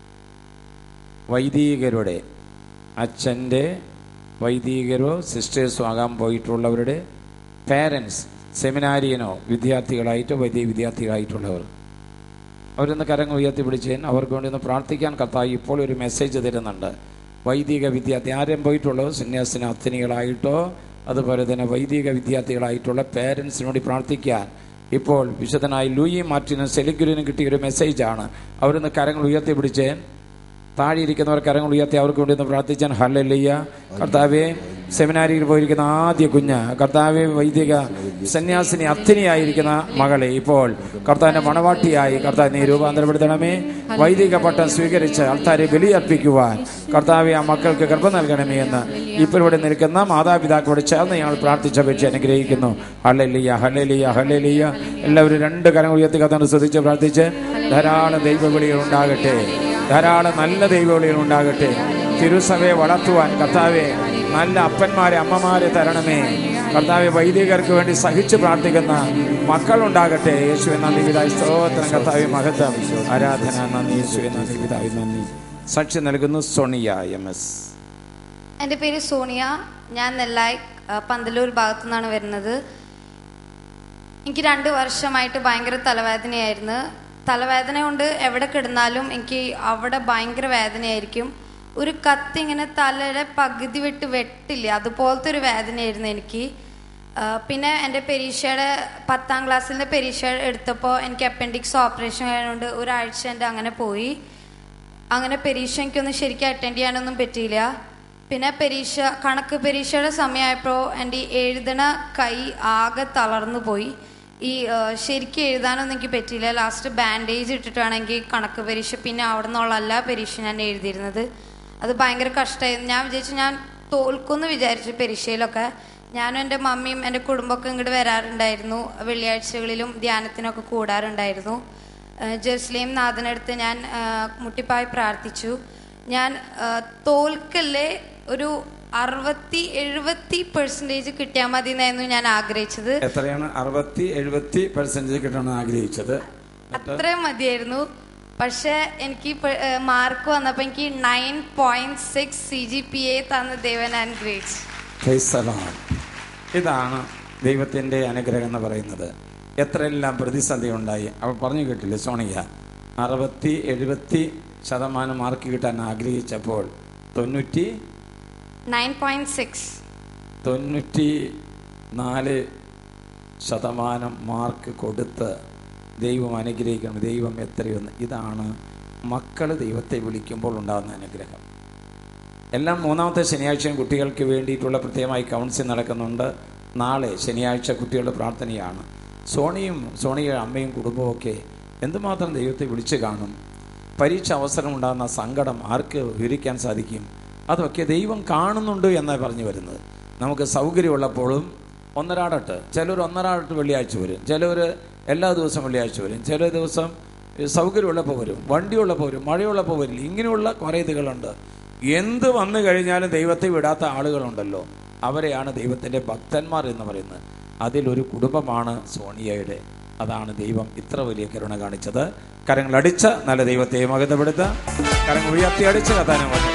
Speaker 1: വൈദികരുടെ അച്ഛൻ്റെ വൈദികരോ സിസ്റ്റേഴ്സോ ആകാൻ പോയിട്ടുള്ളവരുടെ പേരൻസ് സെമിനാരിയനോ വിദ്യാർത്ഥികളായിട്ടോ വൈദിക വിദ്യാർത്ഥികളായിട്ടുള്ളവർ അവരൊന്ന് കരങ്ങൾ ഉയർത്തി പിടിച്ചേൻ അവർക്ക് വേണ്ടി ഒന്ന് പ്രാർത്ഥിക്കാൻ കർത്താവ് ഇപ്പോൾ ഒരു മെസ്സേജ് തരുന്നുണ്ട് വൈദിക വിദ്യാർത്ഥി ആരും പോയിട്ടുള്ളോ സന്യാസിന് അത്തനികളായിട്ടോ അതുപോലെ തന്നെ വൈദിക വിദ്യാർത്ഥികളായിട്ടുള്ള പേരൻസിന് വേണ്ടി പ്രാർത്ഥിക്കാൻ ഇപ്പോൾ വിശുദ്ധനായി ലൂയി മാർട്ടിനും സെലിഗുരിനും കിട്ടിയ ഒരു മെസ്സേജാണ് അവരൊന്ന് കരങ്ങൾ ഉയർത്തി പിടിച്ചേൻ താഴെ ഇരിക്കുന്നവർ കരങ്ങൾ ഉയർത്തി അവർക്ക് വേണ്ടി ഒന്ന് പ്രാർത്ഥിച്ചാൻ ഹല്ലയ്യ കർത്താവെ സെമിനാരിയിൽ പോയിരിക്കുന്ന ആദ്യ കുഞ്ഞ് കർത്താവെ വൈദിക സന്യാസിനി അർത്ഥിനിയായിരിക്കുന്ന മകളെ ഇപ്പോൾ കർത്താവിന്റെ മണവാട്ടിയായി കർത്താവ് നീ രൂപാന്തരപ്പെടുത്തണമേ വൈദിക പട്ടം സ്വീകരിച്ച് ആൾക്കാരെ ബലിയർപ്പിക്കുവാൻ കർത്താവെ ആ മക്കൾക്ക് ഗർഭം നൽകണമേ എന്ന് ഇപ്പോൾ ഇവിടെ നിൽക്കുന്ന മാതാപിതാക്കളോട് ചേർന്ന് ഞങ്ങൾ പ്രാർത്ഥിച്ചപേക്ഷ അനുഗ്രഹിക്കുന്നു ഹല്ലലിയ ഹല്ലലിയ ഹല്ലലിയ എല്ലാവരും രണ്ട് കരങ്ങൾ ഉയർത്തി കത്തോണ്ട് ശ്രദ്ധിച്ച് പ്രാർത്ഥിച്ച് ധാരാളം ദൈവവിളികൾ ഉണ്ടാകട്ടെ ധാരാളം നല്ല ദൈവവിളികൾ ഉണ്ടാകട്ടെ തിരുസഭയെ വളർത്തുവാൻ കർത്താവെ നല്ല അപ്പന്മാരെ അമ്മമാരെ തരണമേ കർത്താവെ വൈദികർക്ക് വേണ്ടി സഹിച്ച് പ്രാർത്ഥിക്കുന്ന മക്കളുണ്ടാകട്ടെ യേശുവെ നന്ദി പിതാവ് സ്തോത്രം കർത്താവെ മഹത്വം ആരാധന നന്ദി യേശുവെ നന്ദി പിതാവ് നന്ദി സാക്ഷി നൽകുന്നു സോണിയ എം എസ്
Speaker 16: എൻ്റെ പേര് സോണിയ ഞാൻ നെല്ലായി ആ, പന്തലൂർ ഭാഗത്തു നിന്നാണ് വരുന്നത് എനിക്ക് രണ്ട് വർഷമായിട്ട് ഭയങ്കര തലവേദനയായിരുന്നു തലവേദന കൊണ്ട് എവിടെ കിടന്നാലും എനിക്ക് അവിടെ ഭയങ്കര വേദനയായിരിക്കും ഒരു കത്തി ഇങ്ങനെ തലയുടെ പകുതി വിട്ട് വെട്ടില്ല അതുപോലത്തെ ഒരു വേദനയായിരുന്നു എനിക്ക് ആ, പിന്നെ എൻ്റെ പരീക്ഷയുടെ പത്താം ക്ലാസ്സിൻ്റെ പരീക്ഷ എടുത്തപ്പോൾ എനിക്ക് അപ്പൻഡിക്സ് ഓപ്പറേഷൻ ആയതുകൊണ്ട് ഒരാഴ്ച എൻ്റെ അങ്ങനെ പോയി അങ്ങനെ പരീക്ഷ എനിക്കൊന്നും ശരിക്കും അറ്റൻഡ് ചെയ്യാനൊന്നും പറ്റിയില്ല പിന്നെ പരീക്ഷ കണക്ക് പരീക്ഷയുടെ സമയമായപ്പോൾ എൻ്റെ ഈ എഴുതണ കൈ ആകെ തളർന്നു പോയി ഈ ആ, ശരിക്കും എഴുതാനൊന്നും എനിക്ക് പറ്റിയില്ല ലാസ്റ്റ് ബാൻഡേജ് ഇട്ടിട്ടാണെങ്കിൽ കണക്ക് പരീക്ഷ പിന്നെ അവിടെ നിന്നുള്ള എല്ലാ പരീക്ഷ ഞാൻ എഴുതിയിരുന്നത് അത് ഭയങ്കര കഷ്ടമായിരുന്നു ഞാൻ വിചാരിച്ചു ഞാൻ തോൽക്കുമെന്ന് വിചാരിച്ചു പരീക്ഷയിലൊക്കെ ഞാനും എൻ്റെ മമ്മിയും എൻ്റെ കുടുംബമൊക്കെ ഇങ്ങോട്ട് വരാറുണ്ടായിരുന്നു വെള്ളിയാഴ്ചകളിലും ധ്യാനത്തിനൊക്കെ കൂടാറുണ്ടായിരുന്നു ഏഹ് ജെറുസലേം നാഥനടുത്ത് ഞാൻ ഏഹ് മുട്ടിപ്പായി പ്രാർത്ഥിച്ചു ഞാൻ ഏഹ് തോൽക്കല്ലേ ഒരു അറുപത്തി എഴുപത്തി പെർസെൻറ്റേജ് കിട്ടിയാൽ മതി എന്നായിരുന്നു ഞാൻ ആഗ്രഹിച്ചത്
Speaker 1: എത്രയാണ് അറുപത്തി എഴുപത്തി പെർസെൻറ്റേജ് കിട്ടണമെന്ന് ആഗ്രഹിച്ചത്
Speaker 16: അത്രയും മതിയായിരുന്നു പക്ഷെ എനിക്ക് മാർക്ക് വന്നപ്പോൾ എനിക്ക് nine point six C G P A തന്ന ദേവൻ അനുഗ്രഹിച്ചു
Speaker 1: Praise the Lord. ഇതാണ് ദൈവത്തിൻ്റെ അനുഗ്രഹം എന്ന് പറയുന്നത് എത്രയെല്ലാം പ്രതിസന്ധി ഉണ്ടായി അവൾ പറഞ്ഞു കേട്ടില്ലേ സോണിയ അറുപത്തി എഴുപത്തി ശതമാനം മാർക്ക് കിട്ടാൻ ആഗ്രഹിച്ചപ്പോൾ തൊണ്ണൂറ്റി
Speaker 16: നയൻ പോയിന്റ് സിക്സ്
Speaker 1: തൊണ്ണൂറ്റി നാല് ശതമാനം മാർക്ക് കൊടുത്ത് ദൈവം അനുഗ്രഹിക്കണം ദൈവം എത്രയൊന്ന് ഇതാണ് മക്കൾ ദൈവത്തെ വിളിക്കുമ്പോൾ ഉണ്ടാകുന്ന അനുഗ്രഹം എല്ലാം മൂന്നാമത്തെ ശനിയാഴ്ചയും കുട്ടികൾക്ക് വേണ്ടിയിട്ടുള്ള പ്രത്യേകമായി കൗൺസിൽ നടക്കുന്നുണ്ട് നാളെ ശനിയാഴ്ച കുട്ടികളുടെ പ്രാർത്ഥനയാണ് സോണിയും സോണിയുടെ അമ്മയും കുടുംബവും ഒക്കെ എന്തുമാത്രം ദൈവത്തെ വിളിച്ചു കാണും പരീക്ഷ അവസരം ഉണ്ടാകുന്ന സങ്കടം ആർക്ക് വിവരിക്കാൻ സാധിക്കും അതൊക്കെ ദൈവം കാണുന്നുണ്ട് എന്നാണ് പറഞ്ഞു വരുന്നത് നമുക്ക് സൗകര്യമുള്ളപ്പോഴും ഒന്നരാടട്ട് ചിലർ ഒന്നരാടട്ട് വെള്ളിയാഴ്ച വരും ചിലർ എല്ലാ ദിവസവും വെള്ളിയാഴ്ച വരും ചില ദിവസം സൗകര്യമുള്ളപ്പോൾ വരും വണ്ടിയുള്ളപ്പോൾ വരും മഴയുള്ളപ്പോൾ വരില്ല ഇങ്ങനെയുള്ള കുറേ ഇതുകളുണ്ട് എന്ത് വന്നു കഴിഞ്ഞാലും ദൈവത്തെ വിടാത്ത ആളുകളുണ്ടല്ലോ അവരെയാണ് ദൈവത്തിൻ്റെ ഭക്തന്മാർ എന്ന് പറയുന്നത് അതിലൊരു കുടുംബമാണ് സോണിയയുടെ അതാണ് ദൈവം ഇത്ര വലിയ കരുണ കാണിച്ചത് കരങ്ങൾ അടിച്ച് നല്ല ദൈവത്തെ മകതപ്പെടുത്തുക കരങ്ങൾ ഉയർത്തി അടിച്ച് കഥാനം